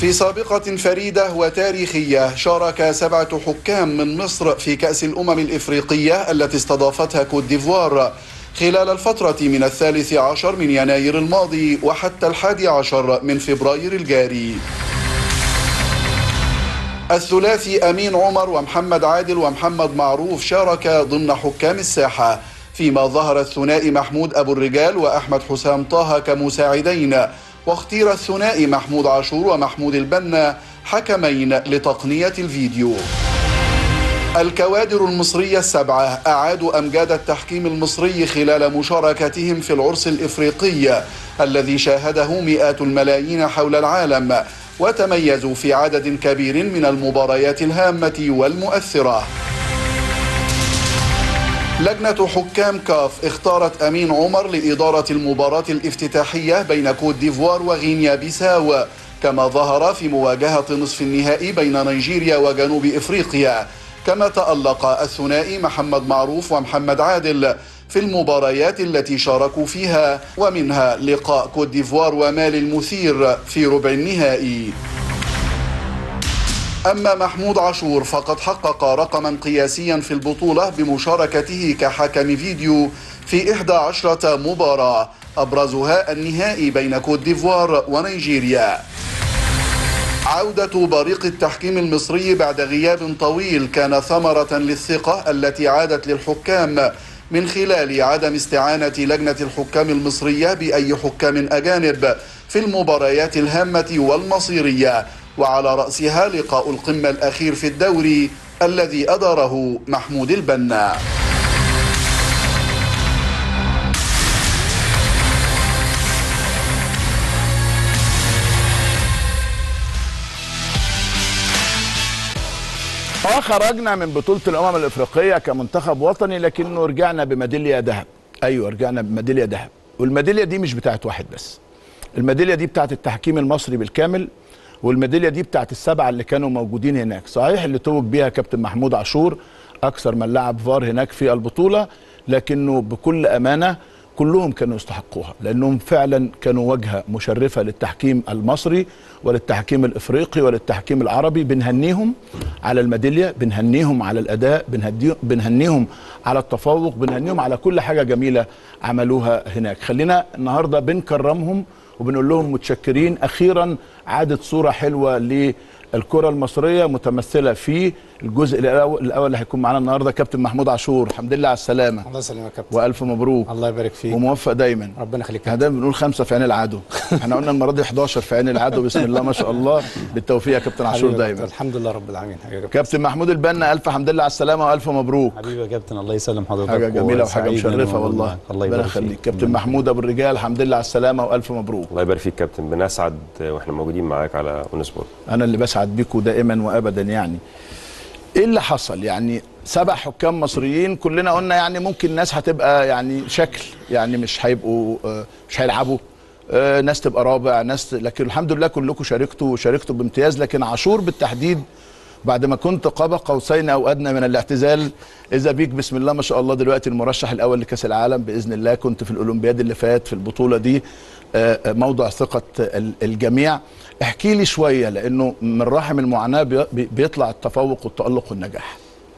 في سابقة فريدة وتاريخية شارك سبعة حكام من مصر في كأس الأمم الإفريقية التي استضافتها كوت ديفوار خلال الفترة من الثالث عشر من يناير الماضي وحتى الحادي عشر من فبراير الجاري الثلاثي أمين عمر ومحمد عادل ومحمد معروف شارك ضمن حكام الساحة فيما ظهر الثنائي محمود أبو الرجال وأحمد حسام طه كمساعدين واختير الثنائي محمود عاشور ومحمود البنا حكمين لتقنية الفيديو الكوادر المصرية السبعة أعادوا أمجاد التحكيم المصري خلال مشاركتهم في العرس الإفريقي الذي شاهده مئات الملايين حول العالم وتميزوا في عدد كبير من المباريات الهامة والمؤثرة لجنة حكام كاف اختارت أمين عمر لإدارة المباراة الافتتاحية بين كوت ديفوار وغينيا بيساو كما ظهر في مواجهة نصف النهائي بين نيجيريا وجنوب إفريقيا كما تألق الثنائي محمد معروف ومحمد عادل في المباريات التي شاركوا فيها ومنها لقاء كوت ديفوار ومالي المثير في ربع النهائي أما محمود عاشور فقد حقق رقما قياسيا في البطولة بمشاركته كحكم فيديو في 11 مباراة أبرزها النهائي بين كوت ديفوار ونيجيريا عودة بريق التحكيم المصري بعد غياب طويل كان ثمرة للثقة التي عادت للحكام من خلال عدم استعانة لجنة الحكام المصرية بأي حكام أجانب في المباريات الهامة والمصيرية وعلى رأسها لقاء القمة الأخير في الدوري الذي أداره محمود البنا اه خرجنا من بطولة الأمم الإفريقية كمنتخب وطني لكنه رجعنا بميدالية ذهب أيوه رجعنا بميدالية ذهب والميدالية دي مش بتاعت واحد بس الميدالية دي بتاعت التحكيم المصري بالكامل والميدالية دي بتاعت السبعة اللي كانوا موجودين هناك صحيح اللي توج بيها كابتن محمود عاشور أكثر من لاعب فار هناك في البطولة لكنه بكل أمانة كلهم كانوا يستحقوها لانهم فعلا كانوا واجهه مشرفه للتحكيم المصري وللتحكيم الافريقي وللتحكيم العربي بنهنيهم على الميداليه بنهنيهم على الاداء بنهدي- بنهنيهم على التفوق بنهنيهم على كل حاجه جميله عملوها هناك خلينا النهارده بنكرمهم وبنقول لهم متشكرين اخيرا عادت صوره حلوه للكره المصريه متمثله في الجزء الاول الأول اللي هيكون معانا النهارده كابتن محمود عاشور الحمد لله على السلامه الله يسلمك يا كابتن والف مبروك الله يبارك فيك وموفق دايما ربنا يخليك احنا دايما بنقول خمسه في عين العدو احنا قلنا المره دي 11 في عين العدو بسم الله ما شاء الله بالتوفيق يا كابتن عاشور حبيبي يا كابتن، دايما الحمد لله رب العالمين حبيبي يا كابتن كابتن محمود البنا الف حمد لله على السلامه والف مبروك حبيبي يا كابتن الله يسلم حضرتك حاجه جميله وحاجه وسعيد مشرفه إنه والله الله ربنا يبارك يخليك فيك. كابتن محمود ابو الرجال الحمد لله على السلامه والف مبروك الله يبارك فيك كابتن بنسعد واحنا موجودين معاك على اون سبورت انا اللي بسعد بيكم دائما وابدا يعني ايه اللي حصل يعني سبع حكام مصريين كلنا قلنا يعني ممكن ناس هتبقى يعني شكل يعني مش هيبقوا آه، مش هيلعبوا آه، ناس تبقى رابع ناس لكن الحمد لله كلكم شاركتوا وشاركتوا بامتياز لكن عاشور بالتحديد بعد ما كنت قاب قوسين او ادنى من الاعتزال اذا بيك بسم الله ما شاء الله دلوقتي المرشح الاول لكاس العالم باذن الله كنت في الاولمبياد اللي فات في البطوله دي آه، آه، موضع ثقه ال- الجميع احكي لي شويه لانه من رحم المعاناه بي- بي- بيطلع التفوق والتالق والنجاح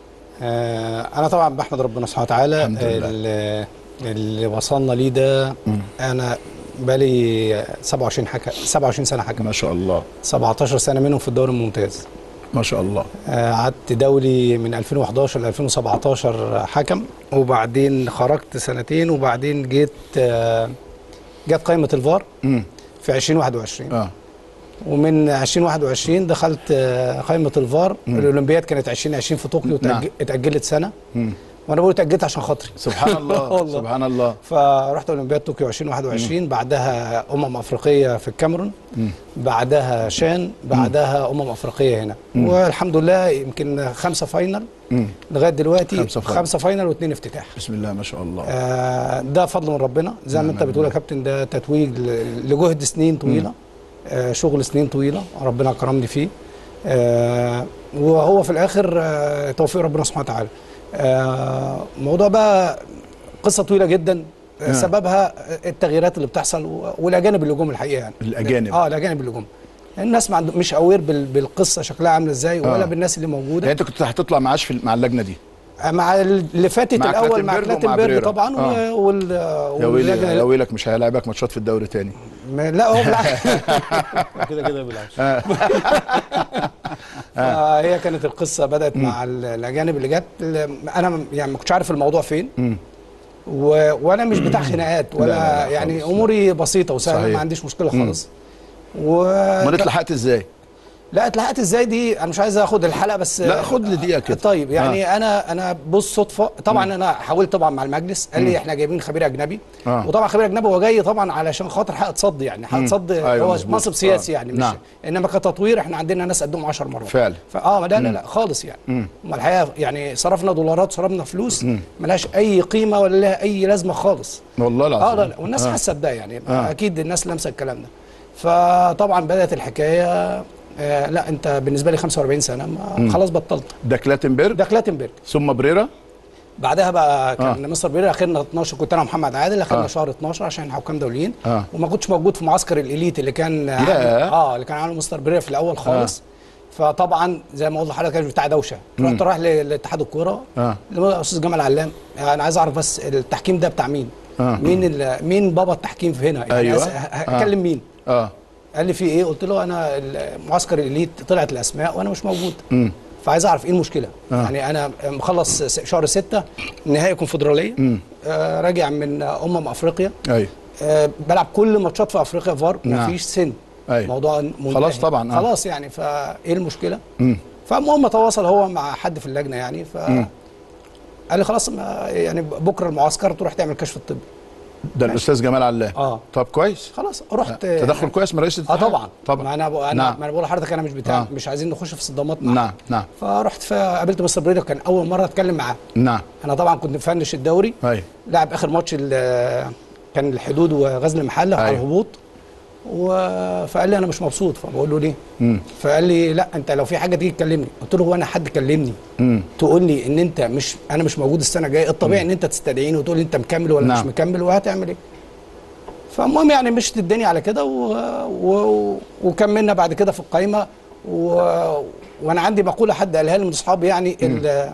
آه انا طبعا بحمد ربنا سبحانه وتعالى الحمد لله. اللي, اللي وصلنا ليه ده انا بقالي 27 حكم 27 سنه حكم ما شاء الله 17 سنه منهم في الدوري الممتاز ما شاء الله آه، قعدت دولي من 2011 ل 2017 حكم وبعدين خرجت سنتين وبعدين جيت آه، جت قائمه الفار امم في 2021 اه ومن 2021 دخلت آه، قائمه الفار الاولمبياد كانت 2020 في طوكيو نعم. وتأج- اتاجلت سنه مم. وانا بقول اتاجلت عشان خاطري سبحان الله والله. سبحان الله فرحت اولمبياد طوكيو 2021 بعدها امم افريقيه في الكاميرون بعدها شان بعدها امم افريقيه هنا والحمد لله يمكن خمسه فاينل مم. لغايه دلوقتي خمسة فاينل. خمسه فاينل واثنين افتتاح بسم الله ما شاء الله آه ده فضل من ربنا زي ما انت بتقول يا كابتن ده تتويج ل- لجهد سنين طويله آه شغل سنين طويله ربنا كرمني فيه آه وهو في الاخر آه توفيق ربنا سبحانه وتعالى آه موضوع بقى قصه طويله جدا آه نعم. سببها التغييرات اللي بتحصل و- والاجانب اللي جم الحقيقه يعني الأجانب. اه الاجانب اللي جم الناس ما عنده مش اوير بال- بالقصه شكلها عامله ازاي ولا آه. بالناس اللي يعني موجوده انت كنت هتطلع معاش في مع اللجنه دي مع اللي فاتت مع الاول مع كلاتنبرج ومع كلاتنبرج بريرا. طبعا آه. و- وال يا ويلي واللجنة- يا ويلك مش هيلاعبك ماتشات في الدوري تاني ما- لا هو بالعكس كده كده بالعكس فهي كانت القصه بدات مع ال- الاجانب اللي جت انا م- يعني ما كنتش عارف الموضوع فين و... وانا مش بتاع خناقات ولا لا، لا، لا، يعني خالص، لا. اموري بسيطه وسهله صحيح. ما عنديش مشكله خالص و امال اتلحقت ازاي؟ لا اتلحقت ازاي دي انا مش عايز اخد الحلقه بس لا، خد لي دقيقة كده. طيب يعني آه. انا انا بص صدفه طبعا انا حاولت طبعا مع المجلس قال لي احنا جايبين خبير اجنبي آه. وطبعا خبير اجنبي هو جاي طبعا علشان خاطر حق صد يعني حق صد أيوة هو مظبوط. منصب سياسي آه. يعني مش نعم. انما كتطوير احنا عندنا ناس قدهم 10 مرات فعلا. فاه لا لا لا خالص يعني ما الحقيقه يعني صرفنا دولارات صرفنا فلوس ملهاش اي قيمه ولا لها اي لازمه خالص والله العظيم اه لا لا والناس حاسه بده يعني آه. اكيد الناس لامسه الكلام ده فطبعا بدات الحكايه آه لا انت بالنسبه لي 45 سنه ما خلاص بطلت ده كلاتنبرج ده كلاتنبرج ثم بريرا بعدها بقى كان آه. مستر بيريرا اخرنا 12 كنت انا ومحمد عادل اخرنا آه. شهر 12 عشان حكام دوليين آه. وما كنتش موجود في معسكر الاليت اللي كان ياه. اه اللي كان عامله مستر بيريرا في الاول خالص فطبعا زي ما قلت لحضرتك كان بتاع دوشه رحت رايح ل- لاتحاد الكوره آه. الاستاذ جمال علام انا عايز اعرف بس التحكيم ده بتاع مين آه. مين ال- مين بابا التحكيم في هنا يعني أيوة. أس- ه- هكلم مين اه قال لي في ايه قلت له انا ال- معسكر الاليت طلعت الاسماء وانا مش موجود فعايز اعرف ايه المشكله آه. يعني انا مخلص س- شهر ستة نهائي كونفدراليه آه راجع من آه، امم افريقيا ايوه آه بلعب كل ماتشات في افريقيا فار نعم. مفيش سن أيوة. موضوع منتهي. خلاص طبعا، آه. خلاص يعني فايه المشكله فالمهم تواصل هو مع حد في اللجنه يعني ف قال لي خلاص ما يعني بكره المعسكر تروح تعمل كشف الطبي ده الاستاذ جمال علام آه. طب كويس خلاص رحت تدخل كويس من رئيس اه الاتحاد طبعا طبعا ما انا انا نعم. ما انا بقول لحضرتك انا مش بتاع آه. مش عايزين نخش في صدامات معاه نعم نعم فرحت فقابلت مستر بريدة كان اول مره اتكلم معاه نعم انا طبعا كنت مفنش الدوري ايوه لعب اخر ماتش ال- كان الحدود وغزل المحله على أيوة. الهبوط و... فقال لي انا مش مبسوط فبقول له ليه؟ فقال لي لا انت لو في حاجه تيجي تكلمني قلت له هو انا حد كلمني تقول لي ان انت مش انا مش موجود السنه الجايه الطبيعي ان انت تستدعيني وتقول لي انت مكمل ولا نعم. مش مكمل وهتعمل ايه؟ فالمهم يعني مشت الدنيا على كده و... و... وكملنا بعد كده في القايمه و... وانا عندي مقوله حد قالها لي من اصحابي يعني ال...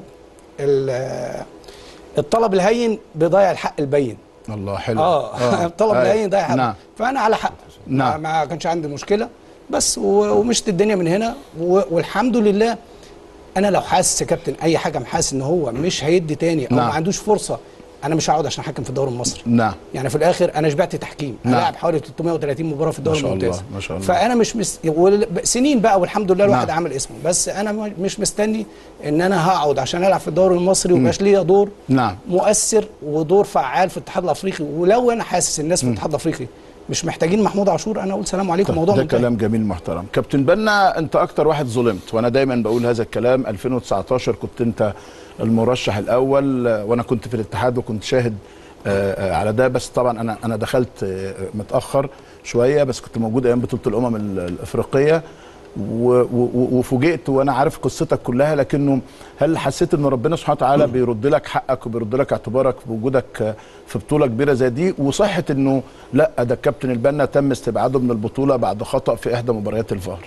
ال... الطلب الهين بيضيع الحق البين الله حلو اه الطلب أيوة. الهين ضيع حق نعم فانا على حق نعم. ما, ما كانش عندي مشكله بس و... ومشت الدنيا من هنا و... والحمد لله انا لو حاسس يا كابتن اي حاجه حاسس ان هو مش هيدي تاني او نعم. ما عندوش فرصه انا مش هقعد عشان احكم في الدوري المصري نعم يعني في الاخر انا شبعت تحكيم نعم. انا لاعب حوالي 330 مباراه في الدوري ما شاء الله، الممتاز ما شاء الله. فانا مش مس... وال- سنين بقى والحمد لله الواحد نعم. عمل اسمه بس انا م- مش مستني ان انا هقعد عشان العب في الدوري المصري ويبقاش ليا دور نعم. مؤثر ودور فعال في الاتحاد الافريقي ولو انا حاسس الناس في الاتحاد الافريقي مش محتاجين محمود عاشور انا اقول سلام عليكم موضوع ده منتهي. كلام جميل محترم كابتن بنا انت اكتر واحد ظلمت وانا دايما بقول هذا الكلام 2019 كنت انت المرشح الاول آه، وانا كنت في الاتحاد وكنت شاهد آه، آه، على ده بس طبعا انا انا دخلت آه، متاخر شويه بس كنت موجود ايام بطوله الامم ال- الافريقيه و- و- وفوجئت وانا عارف قصتك كلها لكنه هل حسيت ان ربنا سبحانه وتعالى بيرد لك حقك وبيرد لك اعتبارك بوجودك في بطوله كبيره زي دي وصحه انه لا ده الكابتن البنا تم استبعاده من البطوله بعد خطا في احدى مباريات الفار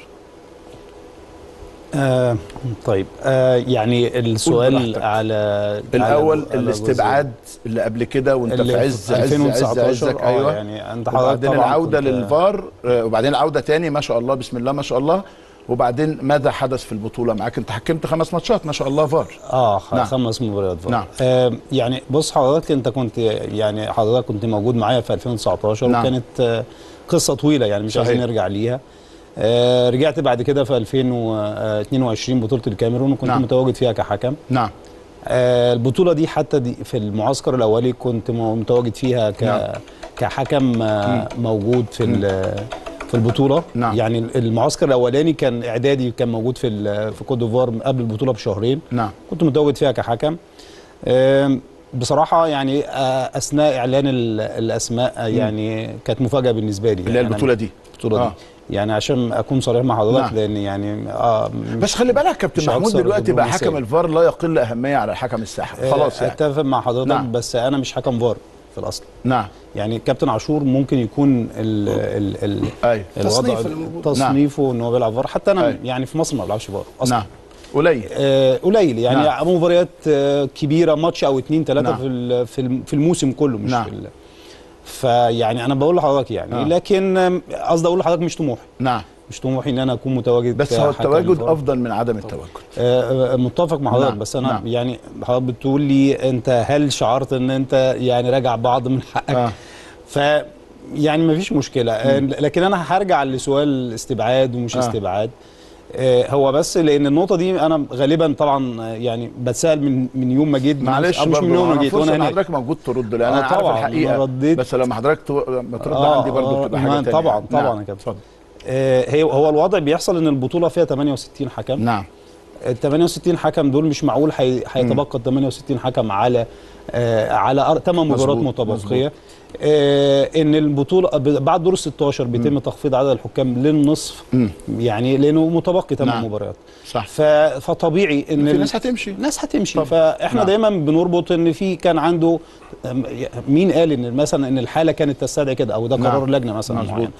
آه طيب آه يعني السؤال براحتك. على الاول على- على الاستبعاد اللي قبل كده وانت اللي في عز عز عز 2019 عزك آه، ايوه يعني انت حضرتك وبعدين طبعاً العوده كنت- للفار آه، وبعدين العوده تاني ما شاء الله بسم الله ما شاء الله وبعدين ماذا حدث في البطوله معاك انت حكمت خمس ماتشات ما شاء الله فار اه خ- نعم. خمس مباريات فقط. نعم. آه يعني بص حضرتك انت كنت يعني حضرتك كنت موجود معايا في 2019 نعم. وكانت آه قصه طويله يعني مش صحيح. عايزين نرجع ليها آه رجعت بعد كده في 2022 بطوله الكاميرون وكنت نعم. متواجد فيها كحكم نعم آه، البطولة دي حتى دي في المعسكر الأولي كنت م- متواجد فيها ك نعم. كحكم آه، موجود في ال- في البطولة نعم. يعني المعسكر الأولاني كان إعدادي كان موجود في ال- في كوت ديفوار قبل البطولة بشهرين نعم كنت متواجد فيها كحكم آم، بصراحة يعني آه، أثناء إعلان ال- الأسماء آه، يعني كانت مفاجأة بالنسبة لي اللي هي يعني أنا- البطوله دي البطولة آه. دي يعني عشان أكون صريح مع حضرتك نعم. لأن يعني آه بس خلي بالك كابتن مش محمود أكثر دلوقتي بقى دبلوماسية. حكم الفار لا يقل اهميه على الحكم الساحه خلاص آه، يعني اتفق مع حضرتك نعم. نعم. بس انا مش حكم فار في الاصل نعم يعني كابتن عاشور ممكن يكون ال ال ال ايوه الوضع تصنيف اللي موجود. تصنيفه ان هو بيلعب فار حتى انا أيوة. يعني في مصر ما بلعبش فار اصلا نعم قليل آه قليل يعني نعم. نعم. مباريات آه كبيره ماتش او اتنين ثلاثه نعم. في ال- في الم- في الموسم كله مش نعم. في ال- فيعني انا بقول لحضرتك يعني آه. لكن آم، قصدي اقول لحضرتك مش طموحي نعم مش طموحي ان انا اكون متواجد بس هو كحكم التواجد فار. افضل من عدم التواجد آه، آه، متفق مع حضرتك نعم، بس انا نعم. يعني حضرتك بتقول لي انت هل شعرت ان انت يعني راجع بعض من حقك آه. ف يعني ما فيش مشكله آه، لكن انا هرجع لسؤال استبعاد ومش آه. استبعاد آه، هو بس لان النقطه دي انا غالبا طبعا آه، يعني بتسال من من يوم ما جيت معلش أو مش من برضه يوم ما انا جيت فرصه وانا ان هناك حضرتك موجود ترد لان آه، انا عارف طبعاً، الحقيقه أنا رديت. بس لما حضرتك تو- لما ترد آه، عندي برضه آه، بتبقى ما- حاجه تانية طبعاً، طبعاً نعم. يا كابتن. اتفضل آه، هي هو الوضع بيحصل ان البطوله فيها 68 حكم نعم ال 68 حكم دول مش معقول هي- هيتبقى ال 68 حكم على آه على 8 مباريات مظبوط، متبقيه آه ان البطوله ب- بعد دور ال 16 بيتم تخفيض عدد الحكام للنصف مم. يعني لانه متبقي 8 نعم. مباريات صح ف- فطبيعي ان في ال- ناس هتمشي ناس هتمشي طبعا. فاحنا نعم. دايما بنربط ان في كان عنده أم، مين قال ان مثلا ان الحاله كانت تستدعي كده او ده نعم. قرار لجنه مثلا مظبوط. معين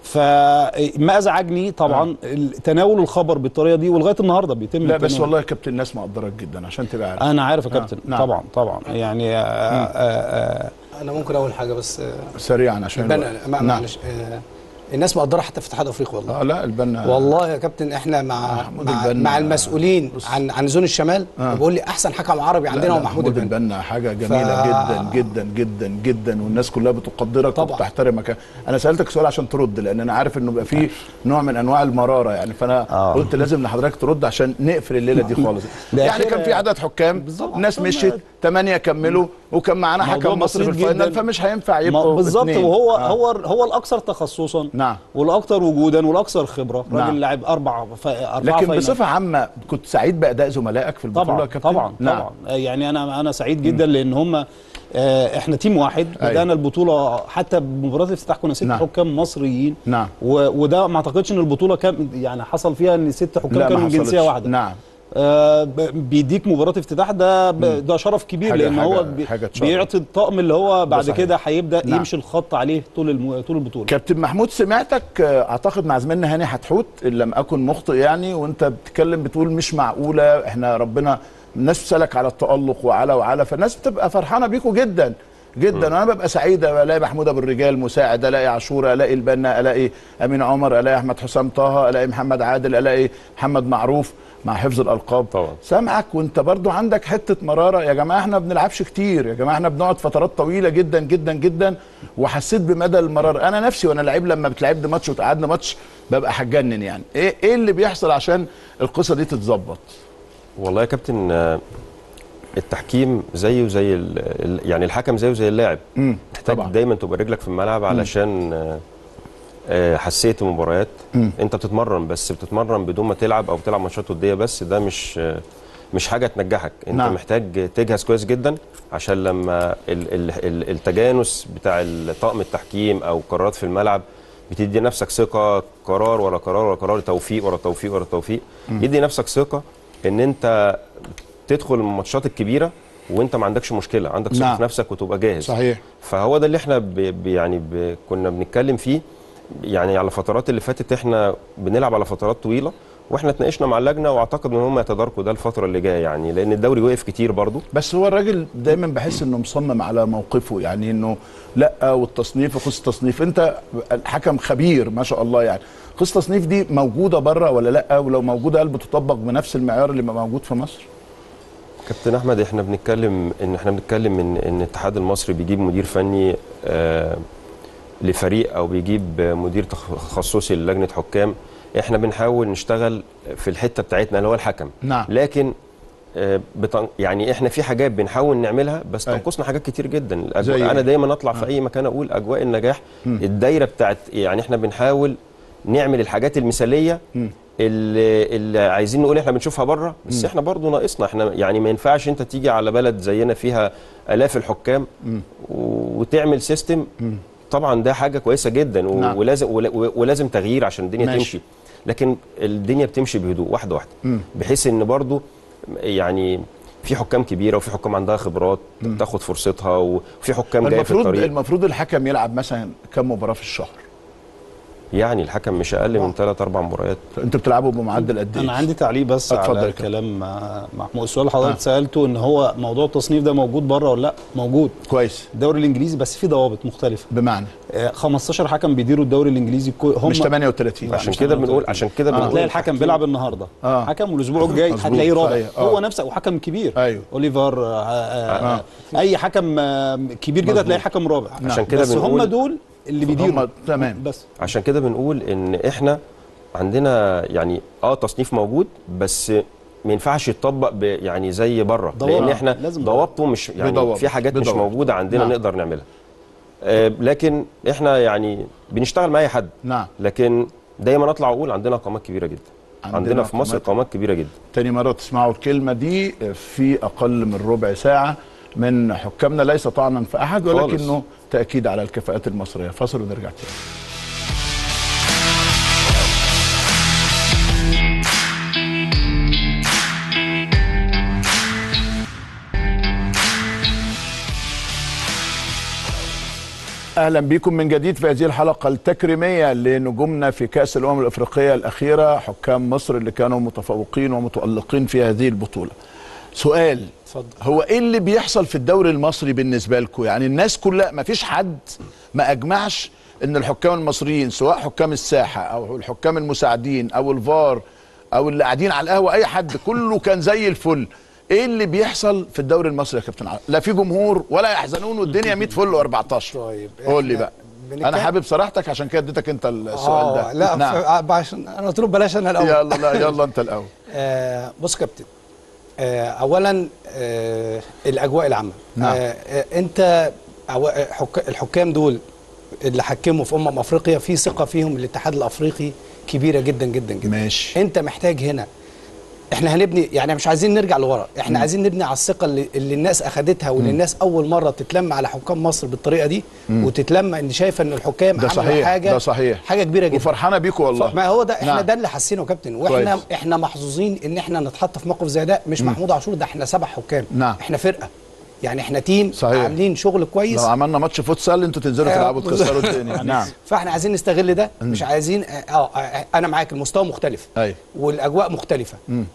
فما ازعجني طبعا تناول الخبر بالطريقه دي ولغايه النهارده بيتم لا بس التناول. والله يا كابتن الناس مقدرك جدا عشان تبقى عارف انا عارف يا كابتن نعم. طبعا طبعا يعني آه آه آه انا ممكن اقول حاجه بس آه، سريعا عشان البنا الوقت. ما- نعم. معلش آه، الناس مقدره حتى في اتحاد افريقيا والله اه لا البنا والله يا كابتن احنا مع محمود مع, البنا. مع المسؤولين بص. عن عن زون الشمال آه. بيقول لي احسن حكم عربي لا، عندنا لا، هو محمود البنا البنا حاجه جميله ف- جدا جدا جدا جدا والناس كلها بتقدرك طبعا. وبتحترمك انا سالتك سؤال عشان ترد لان انا عارف انه بقى فيه نوع من انواع المراره يعني فانا آه. قلت لازم لحضرتك ترد عشان نقفل الليله دي خالص ده يعني كده- كان في عدد حكام بالظبط. ناس طب مشيت ثمانيه كملوا وكان معانا موضوع حكم مصر في بسيط الفاينل جداً. فمش هينفع ما- يبقوا بالظبط اتنين. وهو آه. هو هو الاكثر تخصصا نعم. والاكثر وجودا والاكثر خبره نعم. راجل لاعب اربع ف... اربعه لكن فاينل. بصفه عامه كنت سعيد باداء زملائك في البطوله طبعا يا كابتن طبعا نعم. طبعا آه، يعني انا انا سعيد جدا لان هم آه، احنا تيم واحد أيوة. بدانا البطوله حتى بمباراه الافتتاح كنا ست نعم. حكام مصريين نعم و... وده ما اعتقدش ان البطوله كان يعني حصل فيها ان ست حكام لا كانوا ما من جنسيه حصلتش. واحده نعم آه ب- بيديك مباراه افتتاح ده ب... ده شرف كبير حاجة- لان هو حاجة- بي... حاجة تشرف. بيعطي الطقم اللي هو بعد صحيح. كده هيبدا نعم. يمشي الخط عليه طول الم... طول البطوله كابتن محمود سمعتك آه، اعتقد مع زميلنا هاني حتحوت ان لم اكن مخطئ يعني وانت بتتكلم بتقول مش معقوله احنا ربنا الناس بتسالك على التالق وعلى وعلى فالناس بتبقى فرحانه بيكوا جدا جدا انا ببقى سعيد الاقي محمود ابو الرجال مساعد الاقي عاشور الاقي البنا الاقي امين عمر الاقي احمد حسام طه الاقي محمد عادل الاقي محمد معروف مع حفظ الالقاب طبعا. سامعك وانت برضو عندك حته مراره يا جماعه احنا ما بنلعبش كتير يا جماعه احنا بنقعد فترات طويله جدا جدا جدا وحسيت بمدى المراره انا نفسي وانا لعيب لما بتلعبني ماتش وتقعدنا ماتش ببقى هتجنن يعني ايه ايه اللي بيحصل عشان القصه دي تتظبط والله يا كابتن آه، التحكيم زيه زي ال- ال- يعني الحكم زيه زي اللاعب امم محتاج طبعا. دايما تبقى رجلك في الملعب علشان آه، آه، حساسيه المباريات مم. انت بتتمرن بس بتتمرن بدون ما تلعب او تلعب ماتشات وديه بس ده مش آه، مش حاجه تنجحك انت نعم. محتاج تجهز كويس جدا عشان لما ال ال ال التجانس بتاع طاقم التحكيم او قرارات في الملعب بتدي نفسك ثقه قرار ورا قرار ورا قرار توفيق ورا توفيق ورا توفيق يدي نفسك ثقه ان انت تدخل الماتشات الكبيره وانت ما عندكش مشكله عندك ثقه نعم. في نفسك وتبقى جاهز صحيح فهو ده اللي احنا ب ب يعني ب كنا بنتكلم فيه يعني على الفترات اللي فاتت احنا بنلعب على فترات طويله واحنا اتناقشنا مع اللجنه واعتقد ان هم يتداركوا ده الفتره اللي جايه يعني لان الدوري وقف كتير برضو بس هو الراجل دايما بحس انه مصمم على موقفه يعني انه لا والتصنيف وقصه التصنيف انت الحكم خبير ما شاء الله يعني قصه التصنيف دي موجوده بره ولا لا ولو موجوده هل بتطبق بنفس المعيار اللي موجود في مصر كابتن احمد احنا بنتكلم ان احنا بنتكلم ان ان الاتحاد المصري بيجيب مدير فني آه لفريق او بيجيب مدير تخصصي للجنه حكام احنا بنحاول نشتغل في الحته بتاعتنا اللي هو الحكم نعم. لكن آه، بتن... يعني احنا في حاجات بنحاول نعملها بس أيوة. تنقصنا حاجات كتير جدا زي الأجواء إيه؟ انا دايما اطلع في اي مكان اقول اجواء النجاح الدايره بتاعت يعني احنا بنحاول نعمل الحاجات المثاليه اللي, اللي عايزين نقول احنا بنشوفها بره بس احنا برضو ناقصنا احنا يعني ما ينفعش انت تيجي على بلد زينا فيها الاف الحكام وتعمل سيستم طبعا ده حاجه كويسه جدا و- نعم. ولازم ول- ولازم تغيير عشان الدنيا ماشي. تمشي لكن الدنيا بتمشي بهدوء واحده واحده بحيث ان برضو يعني في حكام كبيره وفي حكام عندها خبرات تاخد فرصتها وفي حكام جايه في المفروض الطريق المفروض الحكم يلعب مثلا كم مباراه في الشهر يعني الحكم مش اقل من ثلاث اربع مباريات انتوا بتلعبوا بمعدل قد ايه انا عندي تعليق بس اتفضل على يا كابتن. كلام آه، محمود السؤال اللي حضرتك آه. سالته ان هو موضوع التصنيف ده موجود بره ولا لا موجود كويس الدوري الانجليزي بس في ضوابط مختلفه بمعنى آه، 15 حكم بيديروا الدوري الانجليزي كو- هم مش 38 عشان مش كده 38. بنقول عشان كده آه. بنقول هتلاقي الحكم بيلعب النهارده آه. حكم والاسبوع الجاي مظبوط، هتلاقيه رابع صحيح. آه. هو نفسه وحكم كبير أيوه. اوليفر آه آه آه. اي حكم آه كبير كده مظبوط. هتلاقي حكم رابع عشان كده بس هم بنقول- دول اللي بيديروا هم تمام بس عشان كده بنقول ان احنا عندنا يعني اه تصنيف موجود بس ما ينفعش يتطبق ب- يعني زي بره ضوابط. لان احنا لازم ضوابطه مش يعني بضوابط. في حاجات مش بضوابط. موجوده عندنا نعم. نقدر نعملها آه لكن احنا يعني بنشتغل مع اي حد نعم لكن دايما اطلع اقول عندنا قامات كبيره جدا عندنا عندنا, في مصر قامات- قامات كبيره جدا تاني مرة تسمعوا الكلمة دي في أقل من ربع ساعة من حكامنا ليس طعنا في أحد ولكنه تأكيد على الكفاءات المصرية فاصل ونرجع تاني اهلا بكم من جديد في هذه الحلقه التكريميه لنجومنا في كاس الامم الافريقيه الاخيره حكام مصر اللي كانوا متفوقين ومتالقين في هذه البطوله. سؤال اتفضل. هو ايه اللي بيحصل في الدوري المصري بالنسبه لكم؟ يعني الناس كلها ما فيش حد ما اجمعش ان الحكام المصريين سواء حكام الساحه او الحكام المساعدين او الفار او اللي قاعدين على القهوه اي حد كله كان زي الفل. ايه اللي بيحصل في الدوري المصري يا كابتن علاء؟ لا في جمهور ولا يحزنون والدنيا 100 فل و14 طيب قول لي إحنا بقى بنتكلم- انا حابب صراحتك عشان كده اديتك انت السؤال آه ده لا نعم. ف- عشان انا قلت له بلاش انا الاول يلا لا يلا انت الاول آه بص يا كابتن آه اولا آه الاجواء العامه نعم. آه آه انت أو- حك... الحكام دول اللي حكموا في امم افريقيا في ثقه فيهم الاتحاد الافريقي كبيره جدا جدا جدا ماشي انت محتاج هنا احنا هنبني يعني مش عايزين نرجع لورا احنا عايزين نبني على الثقه اللي, اللي الناس اخذتها واللي الناس اول مره تتلم على حكام مصر بالطريقه دي وتتلم ان شايفه ان الحكام ده عملوا صحيح حاجه ده صحيح حاجه كبيره جدا وفرحانه بيكم والله ما هو ده احنا نعم. ده اللي حاسينه يا كابتن واحنا كويس. احنا محظوظين ان احنا نتحط في موقف زي ده مش محمود عاشور ده احنا سبع حكام نعم. احنا فرقه يعني احنا تيم صحيح. عاملين شغل كويس لو عملنا ماتش فوتسال انتوا تنزلوا آه، تلعبوا تكسروا الدنيا نعم فاحنا عايزين نستغل ده مش عايزين اه آه، انا معاك المستوى مختلف أيوة. والاجواء مختلفه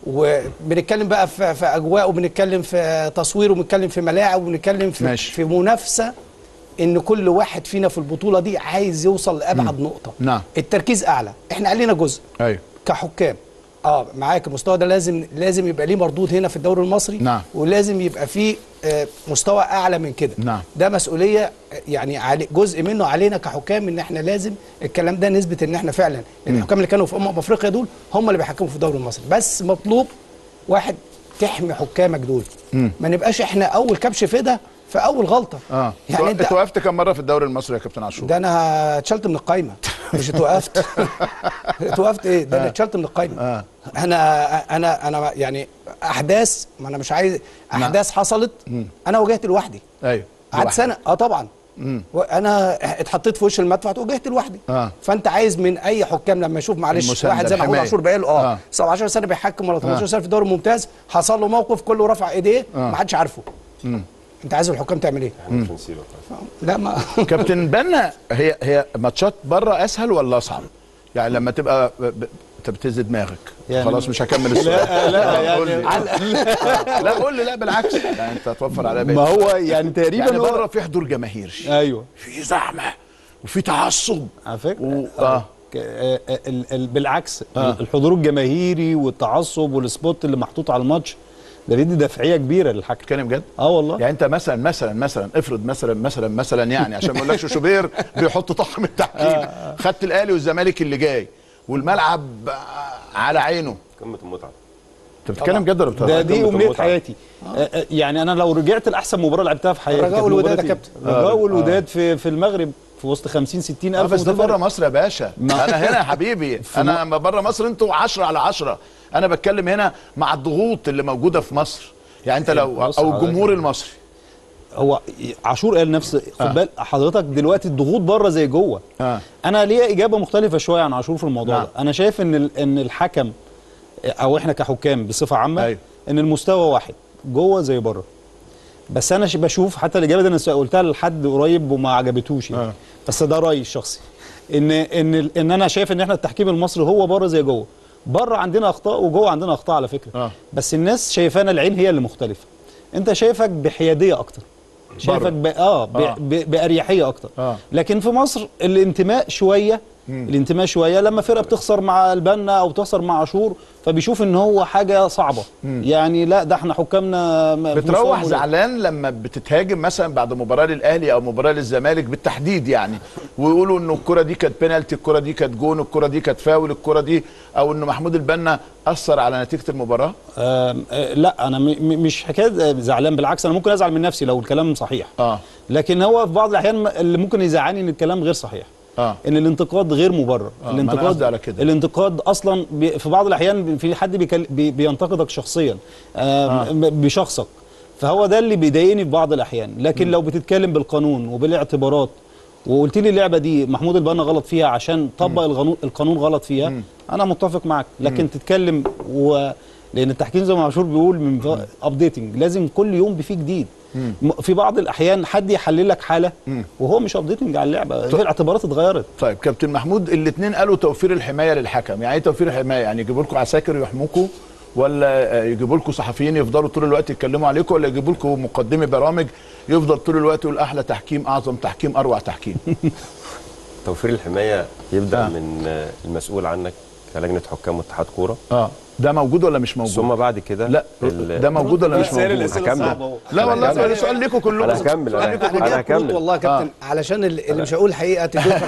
وبنتكلم بقى في, في اجواء وبنتكلم في تصوير وبنتكلم في ملاعب وبنتكلم في, ماشي. في منافسه ان كل واحد فينا في البطوله دي عايز يوصل لابعد نقطه نعم. التركيز اعلى احنا علينا جزء ايوه كحكام اه معاك المستوى ده لازم لازم يبقى ليه مردود هنا في الدوري المصري نعم. ولازم يبقى فيه آه، مستوى اعلى من كده نعم. ده مسؤوليه آه، يعني علي جزء منه علينا كحكام ان احنا لازم الكلام ده نثبت ان احنا فعلا لان الحكام اللي كانوا في امم افريقيا دول هم اللي بيحكموا في الدوري المصري بس مطلوب واحد تحمي حكامك دول ما نبقاش احنا اول كبش فدا في اول غلطه اه يعني انت اتوقفت كم مره في الدوري المصري يا كابتن عاشور ده انا اتشلت من القايمه مش اتوقفت اتوقفت ايه ده انا اتشلت من القايمه آه. انا انا انا يعني احداث ما انا مش عايز احداث حصلت انا واجهت لوحدي ايوه قعدت لوحدك. سنه اه طبعا وانا اتحطيت في وش المدفع واجهت لوحدي آه. فانت عايز من اي حكام لما يشوف معلش المساندة، واحد زي محمود الحماية. عاشور بقاله اه, آه. 17 سنه بيحكم ولا 18 آه. سنه في الدوري الممتاز حصل له موقف كله رفع ايديه آه. ما حدش عارفه انت عايز الحكام تعمل ايه؟ لا ما كابتن بنا هي هي ماتشات بره اسهل ولا اصعب؟ يعني لما تبقى ب- ب- انت بتهز دماغك يعني- خلاص مش هكمل السؤال لا لا يعني قول لي لا قول لي لا بالعكس يعني انت هتوفر عليا ما بقية هو السؤال. يعني تقريبا يعني هو بره في حضور جماهيري ايوه في زحمه وفي تعصب على فكره و- آه. آه. ك- آه، آه، ال- ال- بالعكس آه. الحضور الجماهيري والتعصب والسبوت اللي محطوط على الماتش ده بيدي دفعيه كبيره للحكم بتتكلم بجد؟ اه والله يعني انت مثلا مثلا مثلا افرض مثلا مثلا مثلا يعني عشان ما اقولكش شوبير بيحط طاقم التحكيم خدت الاهلي والزمالك اللي جاي والملعب آه، على عينه قمه المتعه انت بتتكلم جد ولا ده بتهزر؟ دي قمة امنيه المتعة. حياتي آه، آه، يعني انا لو رجعت لاحسن مباراه لعبتها في حياتي الرجاء كانت والوداد مباراة يا إيه؟ كابتن. الرجاء آه. والوداد في في المغرب في وسط 50 60 اه الف بس ده متفرج. بره مصر يا باشا ما- انا هنا يا حبيبي انا لما بره مصر انتوا 10 على 10 انا بتكلم هنا مع الضغوط اللي موجوده في مصر يعني انت لو بص او حضرتك. الجمهور المصري هو عاشور قال نفس خد بال حضرتك دلوقتي الضغوط بره زي جوه اه انا ليا اجابه مختلفه شويه عن عاشور في الموضوع نعم. ده انا شايف ان ال- ان الحكم او احنا كحكام بصفه عامه أيوة. ان المستوى واحد جوه زي بره بس انا ش- بشوف حتى الاجابه دي انا س- قلتها لحد قريب وما عجبتوش يعني. آه. بس ده رايي الشخصي ان ان ال- ان انا شايف ان احنا التحكيم المصري هو بره زي جوه بره عندنا اخطاء وجوه عندنا اخطاء على فكره آه. بس الناس شايفانا العين هي اللي مختلفه انت شايفك بحياديه اكتر شايفك ب... اه, ب... آه. ب... باريحيه اكتر آه. لكن في مصر الانتماء شويه الانتماء شويه لما فرقه بتخسر مع البنا او بتخسر مع عاشور فبيشوف ان هو حاجه صعبه يعني لا ده احنا حكامنا م- بتروح مصاب زعلان لما بتتهاجم مثلا بعد مباراه للاهلي او مباراه للزمالك بالتحديد يعني ويقولوا انه الكره دي كانت بينالتي الكره دي كانت جون الكره دي كانت فاول الكره دي او انه محمود البنا اثر على نتيجه المباراه آه آه لا انا م... م- مش حكايه آه، زعلان بالعكس انا ممكن ازعل من نفسي لو الكلام صحيح اه لكن هو في بعض الاحيان م- اللي ممكن يزعلني ان الكلام غير صحيح اه ان الانتقاد غير مبرر آه، ما أنا قصدي على كده. الانتقاد اصلا بي في بعض الاحيان في حد بيكل بي بينتقدك شخصيا آه آه. م- بشخصك فهو ده اللي بيضايقني في بعض الاحيان لكن لو بتتكلم بالقانون وبالاعتبارات وقلت لي اللعبه دي محمود البنا غلط فيها عشان طبق القانون القانون غلط فيها انا متفق معاك لكن تتكلم و لان التحكيم زي ما عاشور بيقول من ابديتنج لازم كل يوم بفيه جديد م- في بعض الاحيان حد يحلل لك حاله وهو مش ابديتنج على اللعبه هي الاعتبارات اتغيرت طيب كابتن محمود الاثنين قالوا توفير الحمايه للحكم يعني ايه توفير الحمايه يعني يجيبوا لكم عساكر يحموكوا ولا آه، يجيبوا لكم صحفيين يفضلوا طول الوقت يتكلموا عليكم ولا يجيبوا لكم مقدمي برامج يفضل طول الوقت يقول احلى تحكيم اعظم تحكيم اروع تحكيم توفير الحمايه يبدا آه. آه. من آه، المسؤول عنك كلجنه حكام واتحاد كوره اه ده موجود ولا مش موجود ثم بعد كده لا ال- ده موجود ولا مش موجود هكمل لا والله هكمل. ده سؤال ليكم كلكم انا هكمل سؤال ليكم انا, انا أنا جايب كروت هكمل والله يا كابتن علشان اللي اللي مش هقول حقيقه تدوه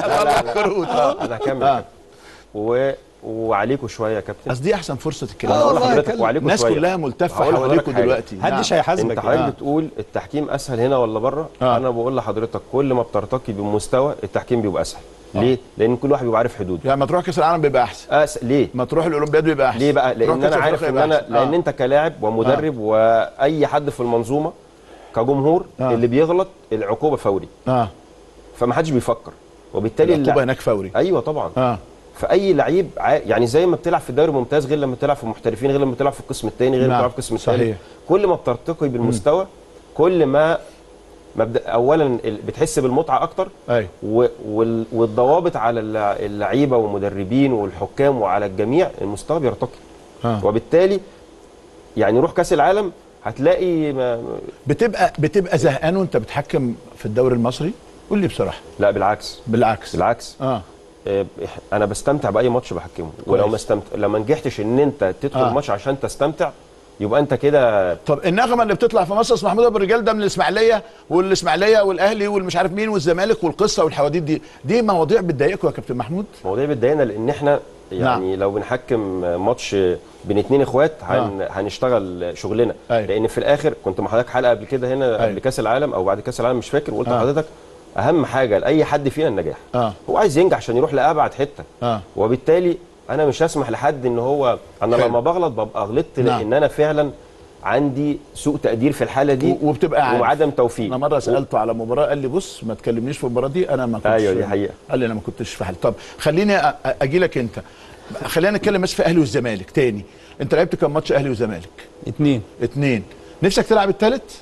كروت اه انا هكمل آه. آه. و... وعليكم شويه يا كابتن اصل دي احسن فرصه تتكلم آه هقول والله لحضرتك هتكلم. وعليكم الناس شويه كلها ملتفه هقول لحضرتك حواليكم حاجة. دلوقتي محدش نعم. هيحاسبك انت حضرتك يعني. بتقول التحكيم اسهل هنا ولا بره آه. انا بقول لحضرتك كل ما بترتقي بمستوى التحكيم بيبقى اسهل ليه لان كل واحد بيبقى عارف حدوده يعني ما تروح كاس العالم بيبقى احسن أس... ليه ما تروح الاولمبياد بيبقى احسن ليه بقى تروح لان كأس انا عارف أفريقيا ان يبقى انا أحسن. لان آه. انت كلاعب ومدرب واي حد في المنظومه كجمهور آه. اللي بيغلط العقوبه فوري اه فما حدش بيفكر وبالتالي العقوبه اللع- هناك فوري ايوه طبعا اه فاي لعيب ع... يعني زي ما بتلعب في الدوري الممتاز غير لما بتلعب في المحترفين غير لما بتلعب في القسم الثاني غير لما نعم، بتلعب في القسم صحيح. الثالث كل ما بترتقي بالمستوى كل ما مبدا اولا ال- بتحس بالمتعه اكتر ايوه و... وال... والضوابط على اللع- اللعيبه والمدربين والحكام وعلى الجميع المستوى بيرتقي آه. وبالتالي يعني روح كاس العالم هتلاقي ما... بتبقى بتبقى زهقان وانت بتحكم في الدوري المصري قول لي بصراحه لا بالعكس بالعكس بالعكس اه آه، انا بستمتع باي ماتش بحكمه ولو كويس. ما استمتع لما نجحتش ان انت تدخل آه. آه. ماتش عشان تستمتع يبقى انت كده طب النغمه اللي بتطلع في مصر اسمها محمود ابو الرجال ده من الاسماعيليه والاسماعيليه والاهلي والمش عارف مين والزمالك والقصه والحواديت دي دي مواضيع بتضايقكم يا كابتن محمود مواضيع بتضايقنا لان احنا يعني لو بنحكم ماتش بين اتنين اخوات هن... هنشتغل شغلنا أيوة. لان في الاخر كنت مع حضرتك حلقه قبل كده هنا أيوة. قبل كاس العالم او بعد كاس العالم مش فاكر وقلت آه. لحضرتك اهم حاجه لاي حد فينا النجاح اه هو عايز ينجح عشان يروح لابعد حته اه وبالتالي انا مش هسمح لحد ان هو انا حلو. لما بغلط ببقى غلطت نعم. لان انا فعلا عندي سوء تقدير في الحاله دي و- وبتبقى عارف. وعدم توفيق انا مره سالته على مباراه قال لي بص ما تكلمنيش في المباراه دي انا ما كنتش أيوة، دي حقيقة. قال لي انا ما كنتش في حل طب خليني أ- أ- اجي لك انت خلينا نتكلم بس في اهلي والزمالك تاني انت لعبت كام ماتش اهلي وزمالك اتنين اتنين نفسك تلعب التالت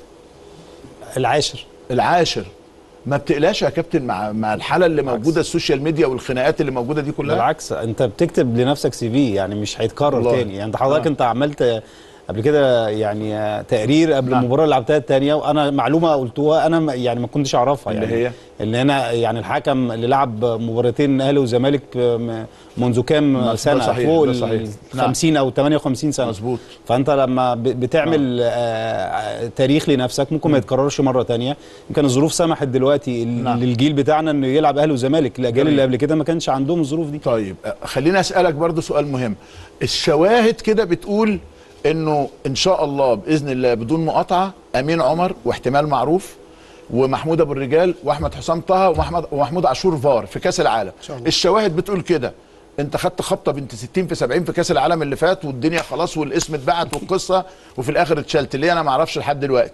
العاشر العاشر ما بتقلاش يا كابتن مع مع الحاله اللي موجوده السوشيال ميديا والخناقات اللي موجوده دي كلها بالعكس انت بتكتب لنفسك سي في يعني مش هيتكرر والله. تاني يعني انت حضرتك آه. انت عملت قبل كده يعني آه، تقرير قبل نعم. المباراه اللي لعبتها الثانيه وانا معلومه قلتوها انا ما- يعني ما كنتش اعرفها اللي يعني هي؟ ان انا يعني الحكم اللي لعب مباراتين اهلي وزمالك آه، م- منذ كام ده سنه صحيح، فوق ده ال صحيح. نعم. 50 او 58 سنه مظبوط. فانت لما ب- بتعمل آه. آه تاريخ لنفسك ممكن ما يتكررش مره تانية يمكن الظروف سمحت دلوقتي ال- نعم. للجيل بتاعنا انه يلعب اهلي وزمالك الاجيال جميل. اللي قبل كده ما كانش عندهم الظروف دي طيب أه، خليني اسالك برضو سؤال مهم الشواهد كده بتقول انه ان شاء الله باذن الله بدون مقاطعه امين عمر واحتمال معروف ومحمود ابو الرجال واحمد حسام طه ومحمد ومحمود عاشور فار في كاس العالم شاء الله. الشواهد بتقول كده انت خدت خبطه بنت 60 في 70 في كاس العالم اللي فات والدنيا خلاص والاسم اتبعت والقصه وفي الاخر اتشلت ليه انا ما اعرفش لحد دلوقتي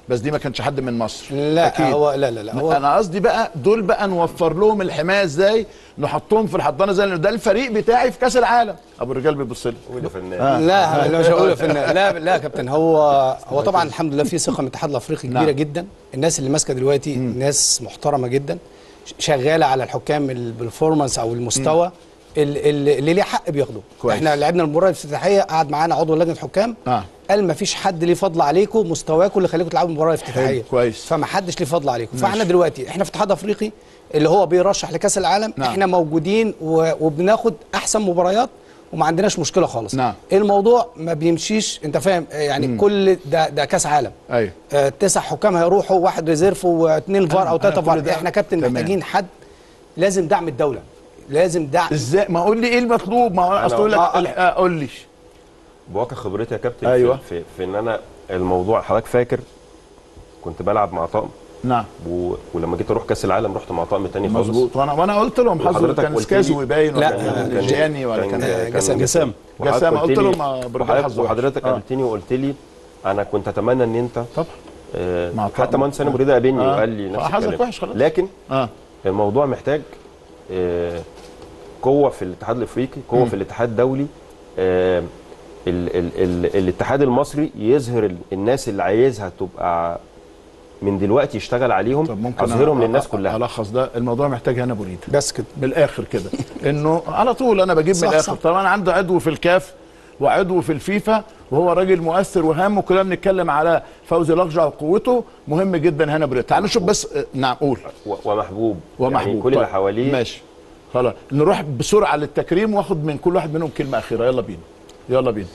بس دي ما كانش حد من مصر لا أكيد. هو لا لا لا هو انا قصدي بقى دول بقى نوفر لهم الحمايه ازاي نحطهم في الحضانه زي ده الفريق بتاعي في كاس العالم ابو الرجال بيبص لي في النهاية. لا لا مش هقول في النا- لا لا يا كابتن هو هو طبعا الحمد لله في ثقه من الاتحاد الافريقي كبيره نعم. جدا الناس اللي ماسكه دلوقتي ناس محترمه جدا ش- شغاله على الحكام البرفورمانس او المستوى ال- ال- اللي ليه حق بياخده كويس. احنا لعبنا المباراه الافتتاحيه قعد معانا عضو لجنه حكام آه. قال ما فيش حد ليه فضل عليكم مستواكم اللي خليكم تلعبوا المباراه الافتتاحيه حلو، كويس. فما حدش ليه فضل عليكم فاحنا دلوقتي احنا في اتحاد افريقي اللي هو بيرشح لكاس العالم نعم. احنا موجودين و- وبناخد احسن مباريات وما عندناش مشكله خالص نعم. الموضوع ما بيمشيش انت فاهم آه، يعني كل ده ده كاس عالم ايوه آه، تسع حكام هيروحوا واحد ريزيرف واثنين فار او أنا ثلاثه كل فار ده- احنا كابتن تمام. محتاجين حد لازم دعم الدوله لازم دعم ازاي ما قول لي ايه المطلوب ما هو أنا- اصل اقول لك آه، ال- آه، قول لي بواقع خبرتي يا كابتن أيوة. في, في, في ان انا الموضوع حضرتك فاكر كنت بلعب مع طقم نعم و... ولما جيت اروح كاس العالم رحت مع طقم تاني خالص مظبوط وانا وانا قلت لهم حظ وحضرتك كان قلت سكازو لي- باين لا، ولا آه، كان جاني ولا كان جسام- جسام. وحضرتك جسام، قلت قلت لي- لهم آه، برجال وحضرتك- حظ وحش. وحضرتك آه. قابلتني وقلت لي انا كنت اتمنى ان انت طبعا آه مع حتى طقم. مهندس سامي مريده قابلني آه. وقال لي نفس حظك الكلام وحش خلاص. لكن اه الموضوع محتاج آه، قوه في الاتحاد الافريقي قوه في الاتحاد الدولي آه، ال ال ال الاتحاد المصري يظهر ال- الناس اللي عايزها تبقى من دلوقتي يشتغل عليهم طب ممكن اظهرهم أ- للناس أ- كلها الخص ده الموضوع محتاج هنا بريد بس كده من الاخر كده انه على طول انا بجيب صح، من الاخر صح. طبعا انا عندي عضو في الكاف وعضو في الفيفا وهو راجل مؤثر وهام وكلنا بنتكلم على فوزي لقجع وقوته مهم جدا هنا بريد تعال نشوف بس آه، نعم قول و- ومحبوب ومحبوب يعني كل اللي طيب، حواليه ماشي خلاص نروح بسرعه للتكريم واخد من كل واحد منهم كلمه اخيره يلا بينا يلا بينا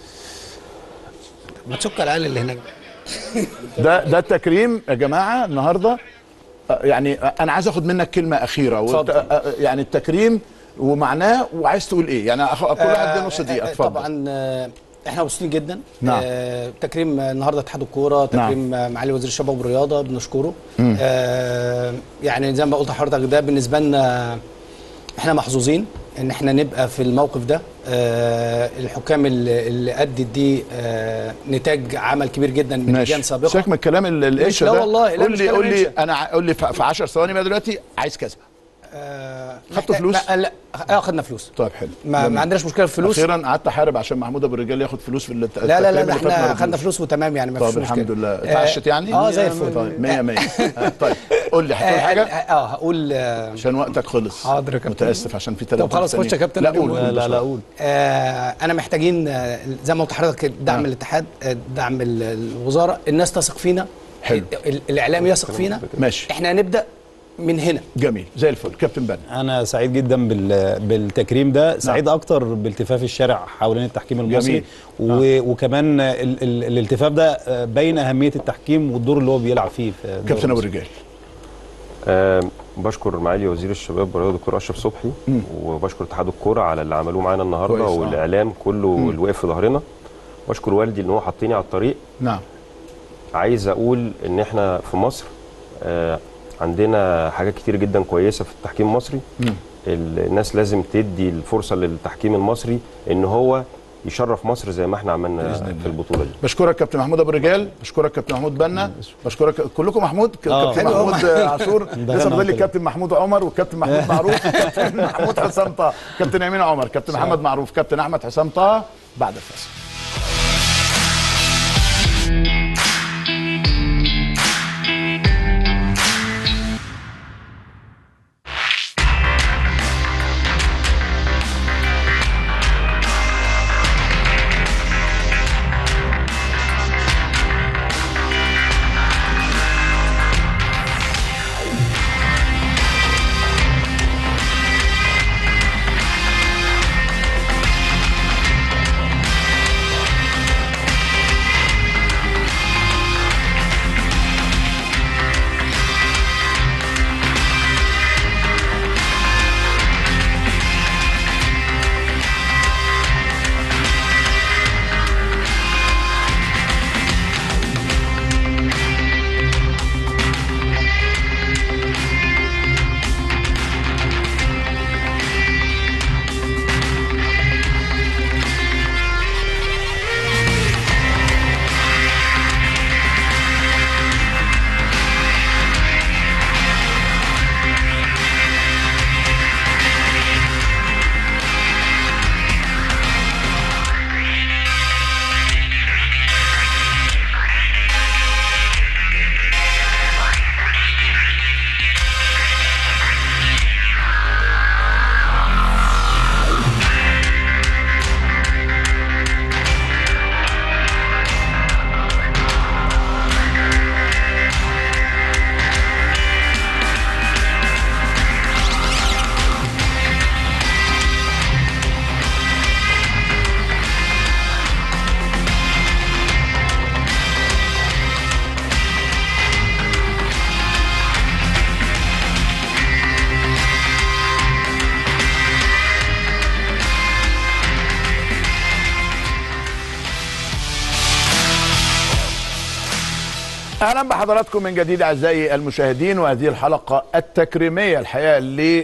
ما تشك العيال اللي هناك ده ده التكريم يا جماعه النهارده آه، يعني آه، انا عايز اخد منك كلمه اخيره اتفضل. والت- آه، يعني التكريم ومعناه وعايز تقول ايه يعني أخ- كل واحد ده نص دقيقه آه، اتفضل طبعا آه، احنا مبسوطين جدا نعم. آه، تكريم آه، النهارده اتحاد الكوره تكريم آه، معالي وزير الشباب والرياضه بنشكره آه، يعني زي ما قلت لحضرتك ده بالنسبه لنا احنا محظوظين ان احنا نبقى في الموقف ده آه، الحكام اللي اللي ادت دي آه، نتاج عمل كبير جدا من لجان سابقه سيبك من الكلام ال- القشه لا ده والله، لا قول مش لي كلام قول لي قشة. انا ع- قول لي في 10 ثواني بقى دلوقتي عايز كذا آه، خدتوا محتاج- فلوس؟ لا لا اه خدنا فلوس طيب حلو ما, جميل. ما عندناش مشكله في الفلوس اخيرا قعدت احارب عشان محمود ابو الرجال ياخد فلوس في الت- لا لا لا التكريم ده اللي فات ما احنا رضيوش. خدنا فلوس وتمام يعني ما فيش طب مشكله الحمد لله آه، اتعشت يعني اه زي الفل طيب 100 100 آه، طيب قول لي هتقول آه، حاجه اه آه، هقول آه، عشان وقتك خلص حاضر يا كابتن. متاسف عشان في ثلاثة طب خلاص خش يا كابتن لا أنا قول بقول. قول لا لا بسرعة. قول آه انا محتاجين آه، زي ما قلت لحضرتك دعم آه. الاتحاد آه، دعم ال- الوزاره الناس تثق فينا حلو. ال- الاعلام يثق فينا ماشي احنا هنبدا من هنا جميل زي الفل كابتن بن انا سعيد جدا بال- بالتكريم ده سعيد اكتر بالتفاف الشارع حوالين التحكيم المصري جميل. و... وكمان ال... ال... الالتفاف ده آه، بين اهميه التحكيم والدور اللي هو بيلعب فيه في الدوري كابتن ابو المصري. الرجال آه بشكر معالي وزير الشباب والرياضه الدكتور اشرف صبحي وبشكر اتحاد الكوره على اللي عملوه معانا النهارده كويس، آه. والاعلام كله اللي واقف في ظهرنا بشكر والدي ان هو حطيني على الطريق نعم عايز اقول ان احنا في مصر آه عندنا حاجات كتير جدا كويسه في التحكيم المصري ال- الناس لازم تدي الفرصه للتحكيم المصري ان هو يشرف مصر زي ما احنا عملنا بإذن الله. في البطوله دي بشكرك كابتن محمود ابو الرجال بشكرك كابتن محمود بنا بشكرك كلكم محمود ك- آه. كابتن حلو. محمود آه، عاشور ده لسه أنا فاضل لي قلت كابتن محمود عمر وكابتن محمود معروف كابتن محمود حسام طه كابتن امين عمر كابتن محمد معروف كابتن احمد حسام طه بعد الفاصل اهلا بحضراتكم من جديد اعزائي المشاهدين وهذه الحلقه التكريميه الحقيقه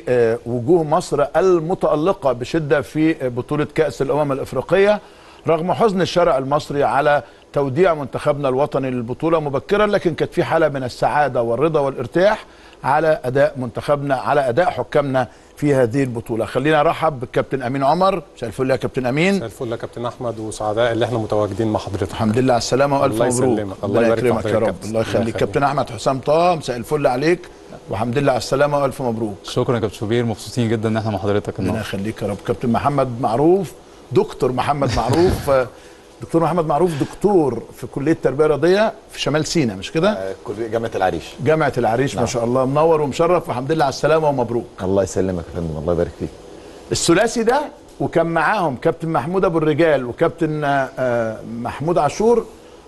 لوجوه مصر المتالقه بشده في بطوله كاس الامم الافريقيه رغم حزن الشارع المصري على توديع منتخبنا الوطني للبطوله مبكرا لكن كانت في حاله من السعاده والرضا والارتياح على اداء منتخبنا على اداء حكامنا في هذه البطوله خلينا نرحب بالكابتن امين عمر مساء الفل يا كابتن امين مساء الفل يا كابتن احمد وسعداء اللي احنا متواجدين مع حضرتك الحمد لله على السلامه والف الله مبروك يسلمك. الله يبارك في يكرمك يا حضرتك يا رب كابتن. الله الله يخليك يخليك. كابتن احمد حسام طه مساء الفل عليك والحمد لله على السلامه والف مبروك شكرا يا كابتن شوبير مبسوطين جدا ان احنا مع حضرتك ربنا النهارده يخليك يا رب كابتن محمد معروف دكتور محمد معروف آه، دكتور محمد معروف دكتور في كليه التربيه الرياضيه في شمال سيناء مش كده كلية جامعة العريش جامعه العريش ما شاء الله منور ومشرف والحمد لله على السلامه ومبروك الله يسلمك يا فندم الله يبارك فيك الثلاثي ده وكان معاهم كابتن محمود ابو الرجال وكابتن آه، آه، محمود عاشور